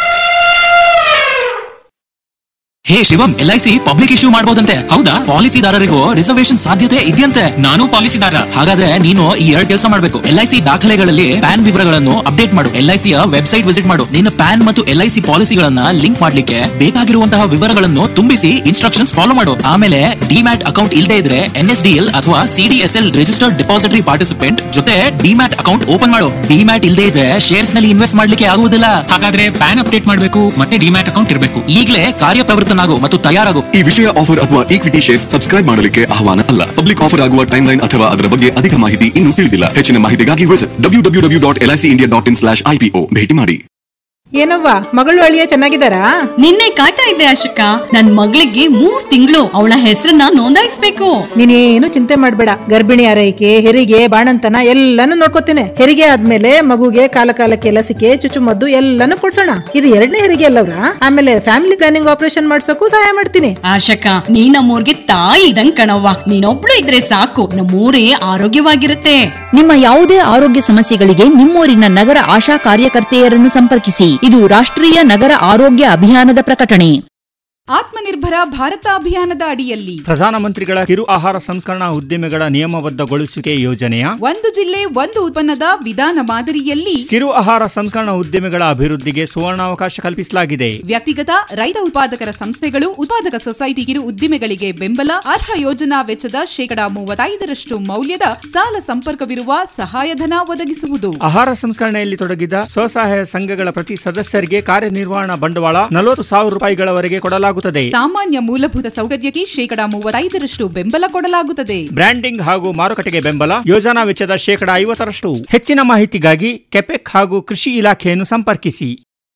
ಹೇ Shivam L I C public issue ಮಾಡಬಹುದಂತೆ ಹೌದಾ ಪಾಲಿಸಿದಾರರಿಗೂ ರಿಸರ್ವೇಶನ್ ಸಾಧ್ಯತೆ ಇದೆಯಂತೆ ನಾನು ಪಾಲಿಸಿದಾರ ಹಾಗಾದ್ರೆ ನೀನು ಈ ಎರಡು ಕೆಲಸ ಮಾಡಬೇಕು ಎಲ್ ಐ ಸಿ ದಾಖಲೆಗಳಲ್ಲಿ ಪ್ಯಾನ್ ವಿವರಗಳನ್ನು ಅಪ್ಡೇಟ್ ಮಾಡು ಎಲ್ ಐ ಸಿಯ ವೆಬ್ಸೈಟ್ ವಿಸಿಟ್ ಮಾಡು ನಿನ್ನ ಪ್ಯಾನ್ ಮತ್ತು ಎಲ್ ಐ ಸಿ ಪಾಲಿಸಿಗಳನ್ನ ಲಿಂಕ್ ಮಾಡ್ಲಿಕ್ಕೆ ಬೇಕಾಗಿರುವಂತಹ ವಿವರಗಳನ್ನು ತುಂಬಿಸಿ ಇನ್ಸ್ಟ್ರಕ್ಷನ್ಸ್ ಫಾಲೋ ಮಾಡು ಆಮೇಲೆ ಡಿಮ್ಯಾಟ್ ಅಕೌಂಟ್ ಇಲ್ಲದೆ ಇದ್ರೆ ಎನ್ ಎಸ್ ಡಿ ಎಲ್ ಅಥವಾ ಸಿಡಿಎಸ್ಎಲ್ ರಿಜಿಸ್ಟರ್ಡ್ ಡಿಪಾಸಿಟರಿ ಪಾರ್ಟಿಸಿಪೆಂಟ್ ಜೊತೆ ಡಿಮ್ಯಾಟ್ ಅಕೌಂಟ್ ಓಪನ್ ಮಾಡು ಡಿಮ್ಯಾಟ್ ಇಲ್ಲದೆ ಇದ್ರೆ ಶೇರ್ಸ್ ನಲ್ಲಿ ಇನ್ವೆಸ್ಟ್ ಮಾಡ್ಲಿಕ್ಕೆ ಆಗುವುದಿಲ್ಲ ಹಾಗಾದ್ರೆ ಪ್ಯಾನ್ ಅಪ್ಡೇಟ್ ಮಾಡಬೇಕು ಮತ್ತೆ ಡಿಮ್ಯಾಟ್ ಅಕೌಂಟ್ ಇರಬೇಕು ಈಗಲೇ ಕಾರ್ಯಪ್ರವೃತ್ತನಾಗು ಮತ್ತು ತಯಾರಾಗು ಈ ವಿಷಯ ಆಫರ್ ಅಥವಾ ಈಕ್ವಿಟಿ ಶೇರ್ಸ್ ಸಬ್ಸ್ಕ್ರೈಬ್ ಮಾಡಲಿಕ್ಕೆ ಆಹ್ವಾನ ಅಲ್ಲ ಪಬ್ಲಿಕ್ ಆಫರ್ ಆಗುವ ಟೈಮ್ ಲೈನ್ ಅಥವಾ ಅದರ ಬಗ್ಗೆ ಅಧಿಕ ಮಾಹಿತಿ ಇನ್ನೂ ತಿಳಿದಿಲ್ಲ ಹೆಚ್ಚಿನ ಮಾಹಿತಿಗಾಗಿ visit W W W dot L I C India dot in slash IPO ಭೇಟಿ ಮಾಡಿ ಏನವ್ವ ಮಗಳು ಅಳಿಯ ಚೆನ್ನಾಗಿದ್ದಾರಾ ನಿನ್ನೆ ಕಾಯ್ತಾ ಇದ್ದೆ ಅಶೋಕ ನನ್ ಮಗಳಿಗೆ ಮೂರ್ ತಿಂಗಳು ಅವಳ ಹೆಸರನ್ನ ನೋಂದಾಯಿಸ್ಬೇಕು ನೀನೇನು ಚಿಂತೆ ಮಾಡ್ಬೇಡ ಗರ್ಭಿಣಿ ಆರೈಕೆ ಹೆರಿಗೆ ಬಾಣಂತನ ಎಲ್ಲಾನು ನೋಡ್ಕೋತೇನೆ ಹೆರಿಗೆ ಆದ್ಮೇಲೆ ಮಗುಗೆ ಕಾಲ ಕಾಲಕ್ಕೆ ಲಸಿಕೆ ಚುಚ್ಚುಮದ್ದು ಎಲ್ಲಾನು ಕೊಡ್ಸೋಣ ಇದು ಎರಡನೇ ಹೆರಿಗೆ ಅಲ್ಲವ್ರ ಆಮೇಲೆ ಫ್ಯಾಮಿಲಿ ಪ್ಲಾನಿಂಗ್ ಆಪರೇಷನ್ ಮಾಡ್ಸೋಕು ಸಹಾಯ ಮಾಡ್ತೀನಿ ಆಶಕ ನೀ ನಮ್ಮೂರ್ಗೆ ತಾಯಿ ಇದಂಗ್ ಕಣವ್ವ ನೀನೊಬ್ಳು ಇದ್ರೆ ಸಾಕು ನಮ್ಮೂರೇ ಆರೋಗ್ಯವಾಗಿರುತ್ತೆ ನಿಮ್ಮ ಯಾವುದೇ ಆರೋಗ್ಯ ಸಮಸ್ಯೆಗಳಿಗೆ ನಿಮ್ಮೂರಿನ ನಗರ ಆಶಾ ಕಾರ್ಯಕರ್ತೆಯರನ್ನು ಸಂಪರ್ಕಿಸಿ ಇದು ರಾಷ್ಟ್ರೀಯ ನಗರ ಆರೋಗ್ಯ ಅಭಿಯಾನದ ಪ್ರಕಟಣೆ ಆತ್ಮನಿರ್ಭರ ಭಾರತ ಅಭಿಯಾನದ ಅಡಿಯಲ್ಲಿ ಪ್ರಧಾನಮಂತ್ರಿಗಳ ಕಿರು ಆಹಾರ ಸಂಸ್ಕರಣಾ ಉದ್ದಿಮೆಗಳ ನಿಯಮಬದ್ಧಗೊಳಿಸುವಿಕೆ ಯೋಜನೆಯ ಒಂದು ಜಿಲ್ಲೆ ಒಂದು ಉತ್ಪನ್ನದ ವಿಧಾನ ಮಾದರಿಯಲ್ಲಿ ಕಿರು ಆಹಾರ ಸಂಸ್ಕರಣಾ ಉದ್ದಿಮೆಗಳ ಅಭಿವೃದ್ಧಿಗೆ ಸುವರ್ಣಾವಕಾಶ ಕಲ್ಪಿಸಲಾಗಿದೆ ವ್ಯಕ್ತಿಗತ ರೈತ ಉತ್ಪಾದಕರ ಸಂಸ್ಥೆಗಳು ಉತ್ಪಾದಕ ಸೊಸೈಟಿ ಕಿರು ಉದ್ದಿಮೆಗಳಿಗೆ ಬೆಂಬಲ ಅರ್ಹ ಯೋಜನಾ ವೆಚ್ಚದ ಶೇಕಡಾ ಮೂವತ್ತೈದರಷ್ಟು ಮೌಲ್ಯದ ಸಾಲ ಸಂಪರ್ಕವಿರುವ ಸಹಾಯಧನ ಒದಗಿಸುವುದು ಆಹಾರ ಸಂಸ್ಕರಣೆಯಲ್ಲಿ ತೊಡಗಿದ ಸ್ವಸಹಾಯ ಸಂಘಗಳ ಪ್ರತಿ ಸದಸ್ಯರಿಗೆ ಕಾರ್ಯನಿರ್ವಹಣಾ ಬಂಡವಾಳ ನಲವತ್ತು ಸಾವಿರ ರೂಪಾಯಿಗಳವರೆಗೆ ಕೊಡಲಾಗುತ್ತದೆ ಸಾಮಾನ್ಯ ಮೂಲಭೂತ ಸೌಕರ್ಯಕ್ಕೆ ಶೇಕಡಾ ಮೂವತ್ತೈದರಷ್ಟು ಬೆಂಬಲ ಕೊಡಲಾಗುತ್ತದೆ ಬ್ರ್ಯಾಂಡಿಂಗ್ ಹಾಗೂ ಮಾರುಕಟ್ಟೆಗೆ ಬೆಂಬಲ ಯೋಜನಾ ವೆಚ್ಚದ ಶೇಕಡಾ ಐವತ್ತರಷ್ಟು ಹೆಚ್ಚಿನ ಮಾಹಿತಿಗಾಗಿ ಕೆಪೆಕ್ ಹಾಗೂ ಕೃಷಿ ಇಲಾಖೆಯನ್ನು ಸಂಪರ್ಕಿಸಿ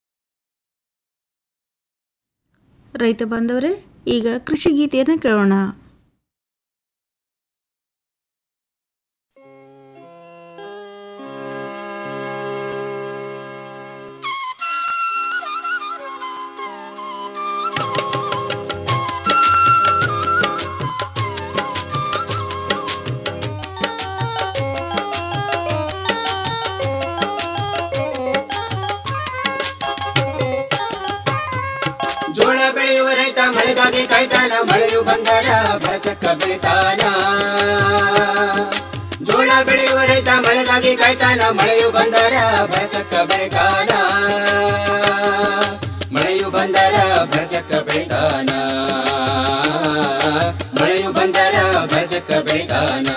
ರೈತ ಬಾಂಧವರೇ ಈಗ ಕೃಷಿ ಗೀತೆಯನ್ನು ಕೇಳೋಣ ಜೋಳ ಬೆಳೆಯುವ ರೈತ ಮಳೆಗಾಗಿ ಕಾಯ್ತಾನ ಮಳೆಯು ಬಂದರ ಬರಚಕ್ಕ ಬೆಳಿತಾನ ಜೋಳ ಬೆಳೆಯುವ ರೈತ ಮಳೆಗಾಗಿ ಕಾಯ್ತಾನ ಮಳೆಯು ಬಂದರ ಬರಚಕ್ಕ ಬೆಳಿತಾನ ಮಳೆಯು ಬಂದರ ಬರಚಕ್ಕ ಬೆಳಿತಾನ ಮಳೆಯು ಬಂದರ ಬರಚಕ್ಕ ಬೆಳಿತಾನ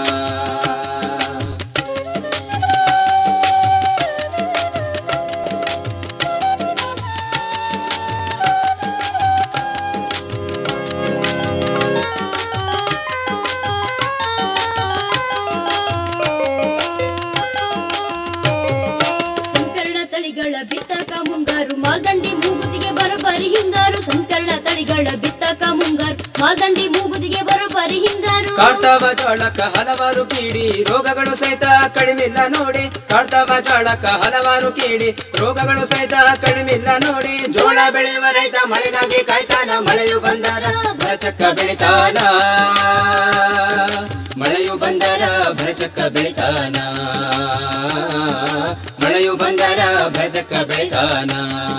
ಸಂಕರಣ ತಳಿಗಳ ಬಿತ್ತಕ ಮುಂಗಾರು ಮಾಲ್ದಂಡಿ ಮೂಗುದಿಗೆ ಬರೋಬ್ಬರಿ ಹಿಂಗಾರು ಸಂಕರಣ ತಳಿಗಳ ಬಿತ್ತಕ ಮುಂಗಾರು ಮಾಲ್ದಂಡಿ ಮೂಗುದಿಗೆ ಬರೋಬ್ಬರಿ ಹಿಂಗಾರು ಕಾಡ್ತಾವ ಜೋಳಕ್ಕ ಹಲವಾರು ಕೀಡಿ ರೋಗಗಳು ಸಹಿತ ಕಡಿಮಿಲ್ಲ ನೋಡಿ ಕಾಡ್ತಾವ ಜೋಳಕ್ಕ ಹಲವಾರು ಕೀಡಿ ರೋಗಗಳು ಸಹಿತ ಕಡಿಮಿಲ್ಲ ನೋಡಿ ಜೋಳ ಬೆಳೆಯುವ ರೈತ ಮಳೆಗಾಗಿ ಕಾಯ್ತಾನ ಮಳೆಯು ಬಂದರ ಭರಚಕ್ಕ ಬೆಳಿತಾನ ಮಳೆಯು ಬಂದರ ಭರಚಕ್ಕ ಬೆಳಿತಾನ ಮಳೆಯು ಬಂದರ ಭರಚಕ್ಕ ಬೆಳಿತಾನ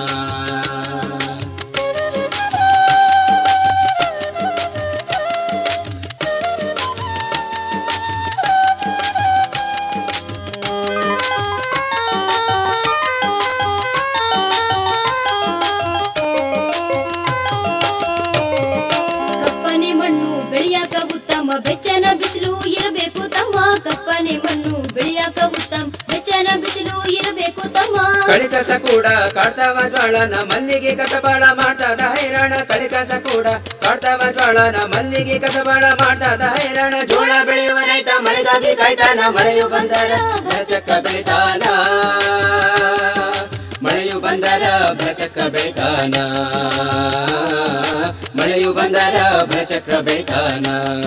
ಕಪ್ಪನೆ ಮಣ್ಣು ಬೆಳೆಯಾಕ ಉತ್ತಮ ಬೆಚ್ಚನ ಬಿಸಿಲು ಇರಬೇಕು ತಮ್ಮ ಕಪ್ಪನೆ ಮಣ್ಣು ಬೆಳೆಯಾಕ ಉತ್ತಮ ಬೆಚ್ಚನ ಬಿಸಿಲು ಇರಬೇಕು ತಮ್ಮ ಕಳಿಕಸ ಕೂಡ ಕಾಡ್ತಾವ ಜ್ವಾಳನ ಮಲ್ಲಿಗೆ ಕಸಬಾಳ ಮಾಡ್ತದ ಹೈರಾಣ ಕಳಿಕಸ ಕೂಡ ಕಾಡ್ತಾವ ಜ್ವಾಳನ ಮಲ್ಲಿಗೆ ಕಸಬಾಳ ಮಾಡ್ತದ ಹೈರಾಣ ಜೋಳ ಬೆಳೆಯುವ ರೈತ ಮಳೆಗಾಗಿ ಕಾಯ್ತಾನ ಮಳೆಯು ಬಂದರ ಭರಚಕ್ಕ ಬೆಳಿತಾನ ಮಳೆಯು ಬಂದರ ಭರಚಕ್ಕ ಬೆಳಿತಾನ ಮಳೆಯು ಬಂದರ ಭರಚಕ್ರ ಬೆಳಿತಾನ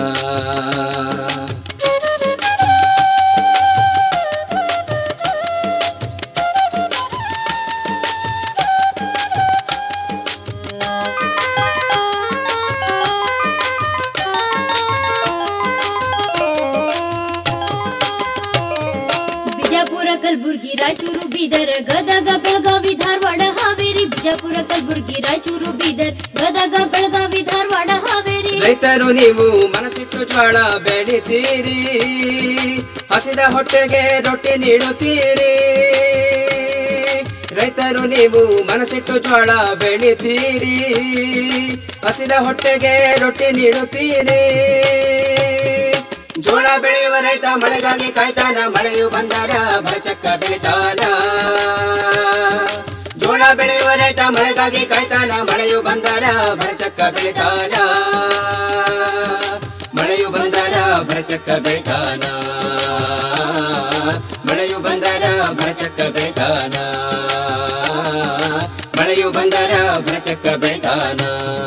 ಬಿಜಾಪುರ ಕಲಬುರ್ಗಿ ರಾಯಚೂರು ಬೀದರ್ ಗದಗ ಬೆಳಗಾವಿ ಧಾರವಾಡ ಹಾವೇರಿ ಬಿಜಾಪುರ ಕಲಬುರ್ಗಿ ರಾಯಚೂರು ಬೀದರ್ ಗದಗ ಬೆಳಗಾವಿ ಧಾರವಾಡ ಹಾವೇರಿ ರೈತರು ನೀವು ಮನಸ್ಸಿಟ್ಟು ಜ್ವಾಳ ಬೆಳಿತೀರಿ ಹಸಿದ ಹೊಟ್ಟೆಗೆ ರೊಟ್ಟಿ ನೀಡುತ್ತೀರಿ ರೈತರು ನೀವು ಮನಸ್ಸಿಟ್ಟು ಜ್ವಾಳ ಬೆಳಿತೀರಿ ಹಸಿದ ಹೊಟ್ಟೆಗೆ ರೊಟ್ಟಿ ನೀಡುತ್ತೀರಿ ಜೋಳ ಬೆಳೆಯುವ ರೈತ ಮಳೆಗಾಗಿ ಕಾಯ್ತಾನ ಮಳೆಯು ಬಂದರ ಭರಚಕ್ಕ ಬೆಳಿತಾನ ಜೋಳ ಬೆಳೆಯುವ ರೈತ ಮಳೆಗಾಗಿ ಕಾಯ್ತಾನ ಮಳೆಯು ಬಂದರ ಭರಚಕ್ಕ ಬೆಳಿತಾನ ಮಳೆಯು ಬಂದರ ಭರಚಕ್ಕ ಬೆಳಿತಾನ ಮಳೆಯು ಬಂದರ ಭರಚಕ್ಕ ಬೆಳಿತಾನ ವಾಯು ಬಂದರ ಭ್ರಚಕ್ಕ ಬೆಳಿತಾನ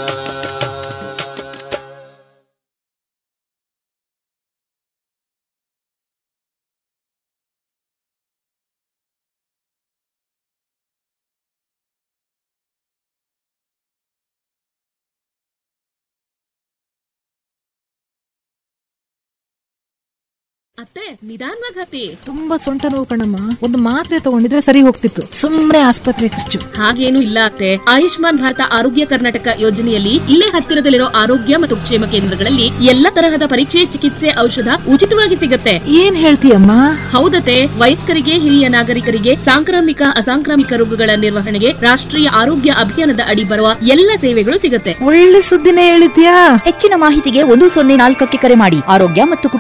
ಅತ್ತೆ ನಿಧಾನವಾಗಿ ಹತ್ತಿ ತುಂಬಾ ಸೊಂಟ ನೋವು ಕಣಮ್ಮ ಒಂದು ಮಾತ್ರೆ ತಗೊಂಡಿದ್ರೆ ಸರಿ ಹೋಗ್ತಿತ್ತು ಸುಮ್ನೆ ಆಸ್ಪತ್ರೆ ಖರ್ಚು ಹಾಗೇನು ಇಲ್ಲ ಅತ್ತೆ ಆಯುಷ್ಮಾನ್ ಭಾರತ ಆರೋಗ್ಯ ಕರ್ನಾಟಕ ಯೋಜನೆಯಲ್ಲಿ ಇಲ್ಲೇ ಹತ್ತಿರದಲ್ಲಿರೋ ಆರೋಗ್ಯ ಮತ್ತು ಕ್ಷೇಮ ಕೇಂದ್ರಗಳಲ್ಲಿ ಎಲ್ಲ ತರಹದ ಪರೀಕ್ಷೆ ಚಿಕಿತ್ಸೆ ಔಷಧ ಉಚಿತವಾಗಿ ಸಿಗತ್ತೆ ಏನ್ ಹೇಳ್ತೀಯಮ್ಮ ಹೌದತೆ ವಯಸ್ಕರಿಗೆ ಹಿರಿಯ ನಾಗರಿಕರಿಗೆ ಸಾಂಕ್ರಾಮಿಕ ಅಸಾಂಕ್ರಾಮಿಕ ರೋಗಗಳ ನಿರ್ವಹಣೆಗೆ ರಾಷ್ಟ್ರೀಯ ಆರೋಗ್ಯ ಅಭಿಯಾನದ ಅಡಿ ಬರುವ ಎಲ್ಲ ಸೇವೆಗಳು ಸಿಗತ್ತೆ ಒಳ್ಳೆ ಸುದ್ದಿನೇ ಹೇಳಿದ್ಯಾ ಹೆಚ್ಚಿನ ಮಾಹಿತಿಗೆ ಒಂದು ಸೊನ್ನೆ ನಾಲ್ಕಕ್ಕೆ ಕರೆ ಮಾಡಿ ಆರೋಗ್ಯ ಮತ್ತು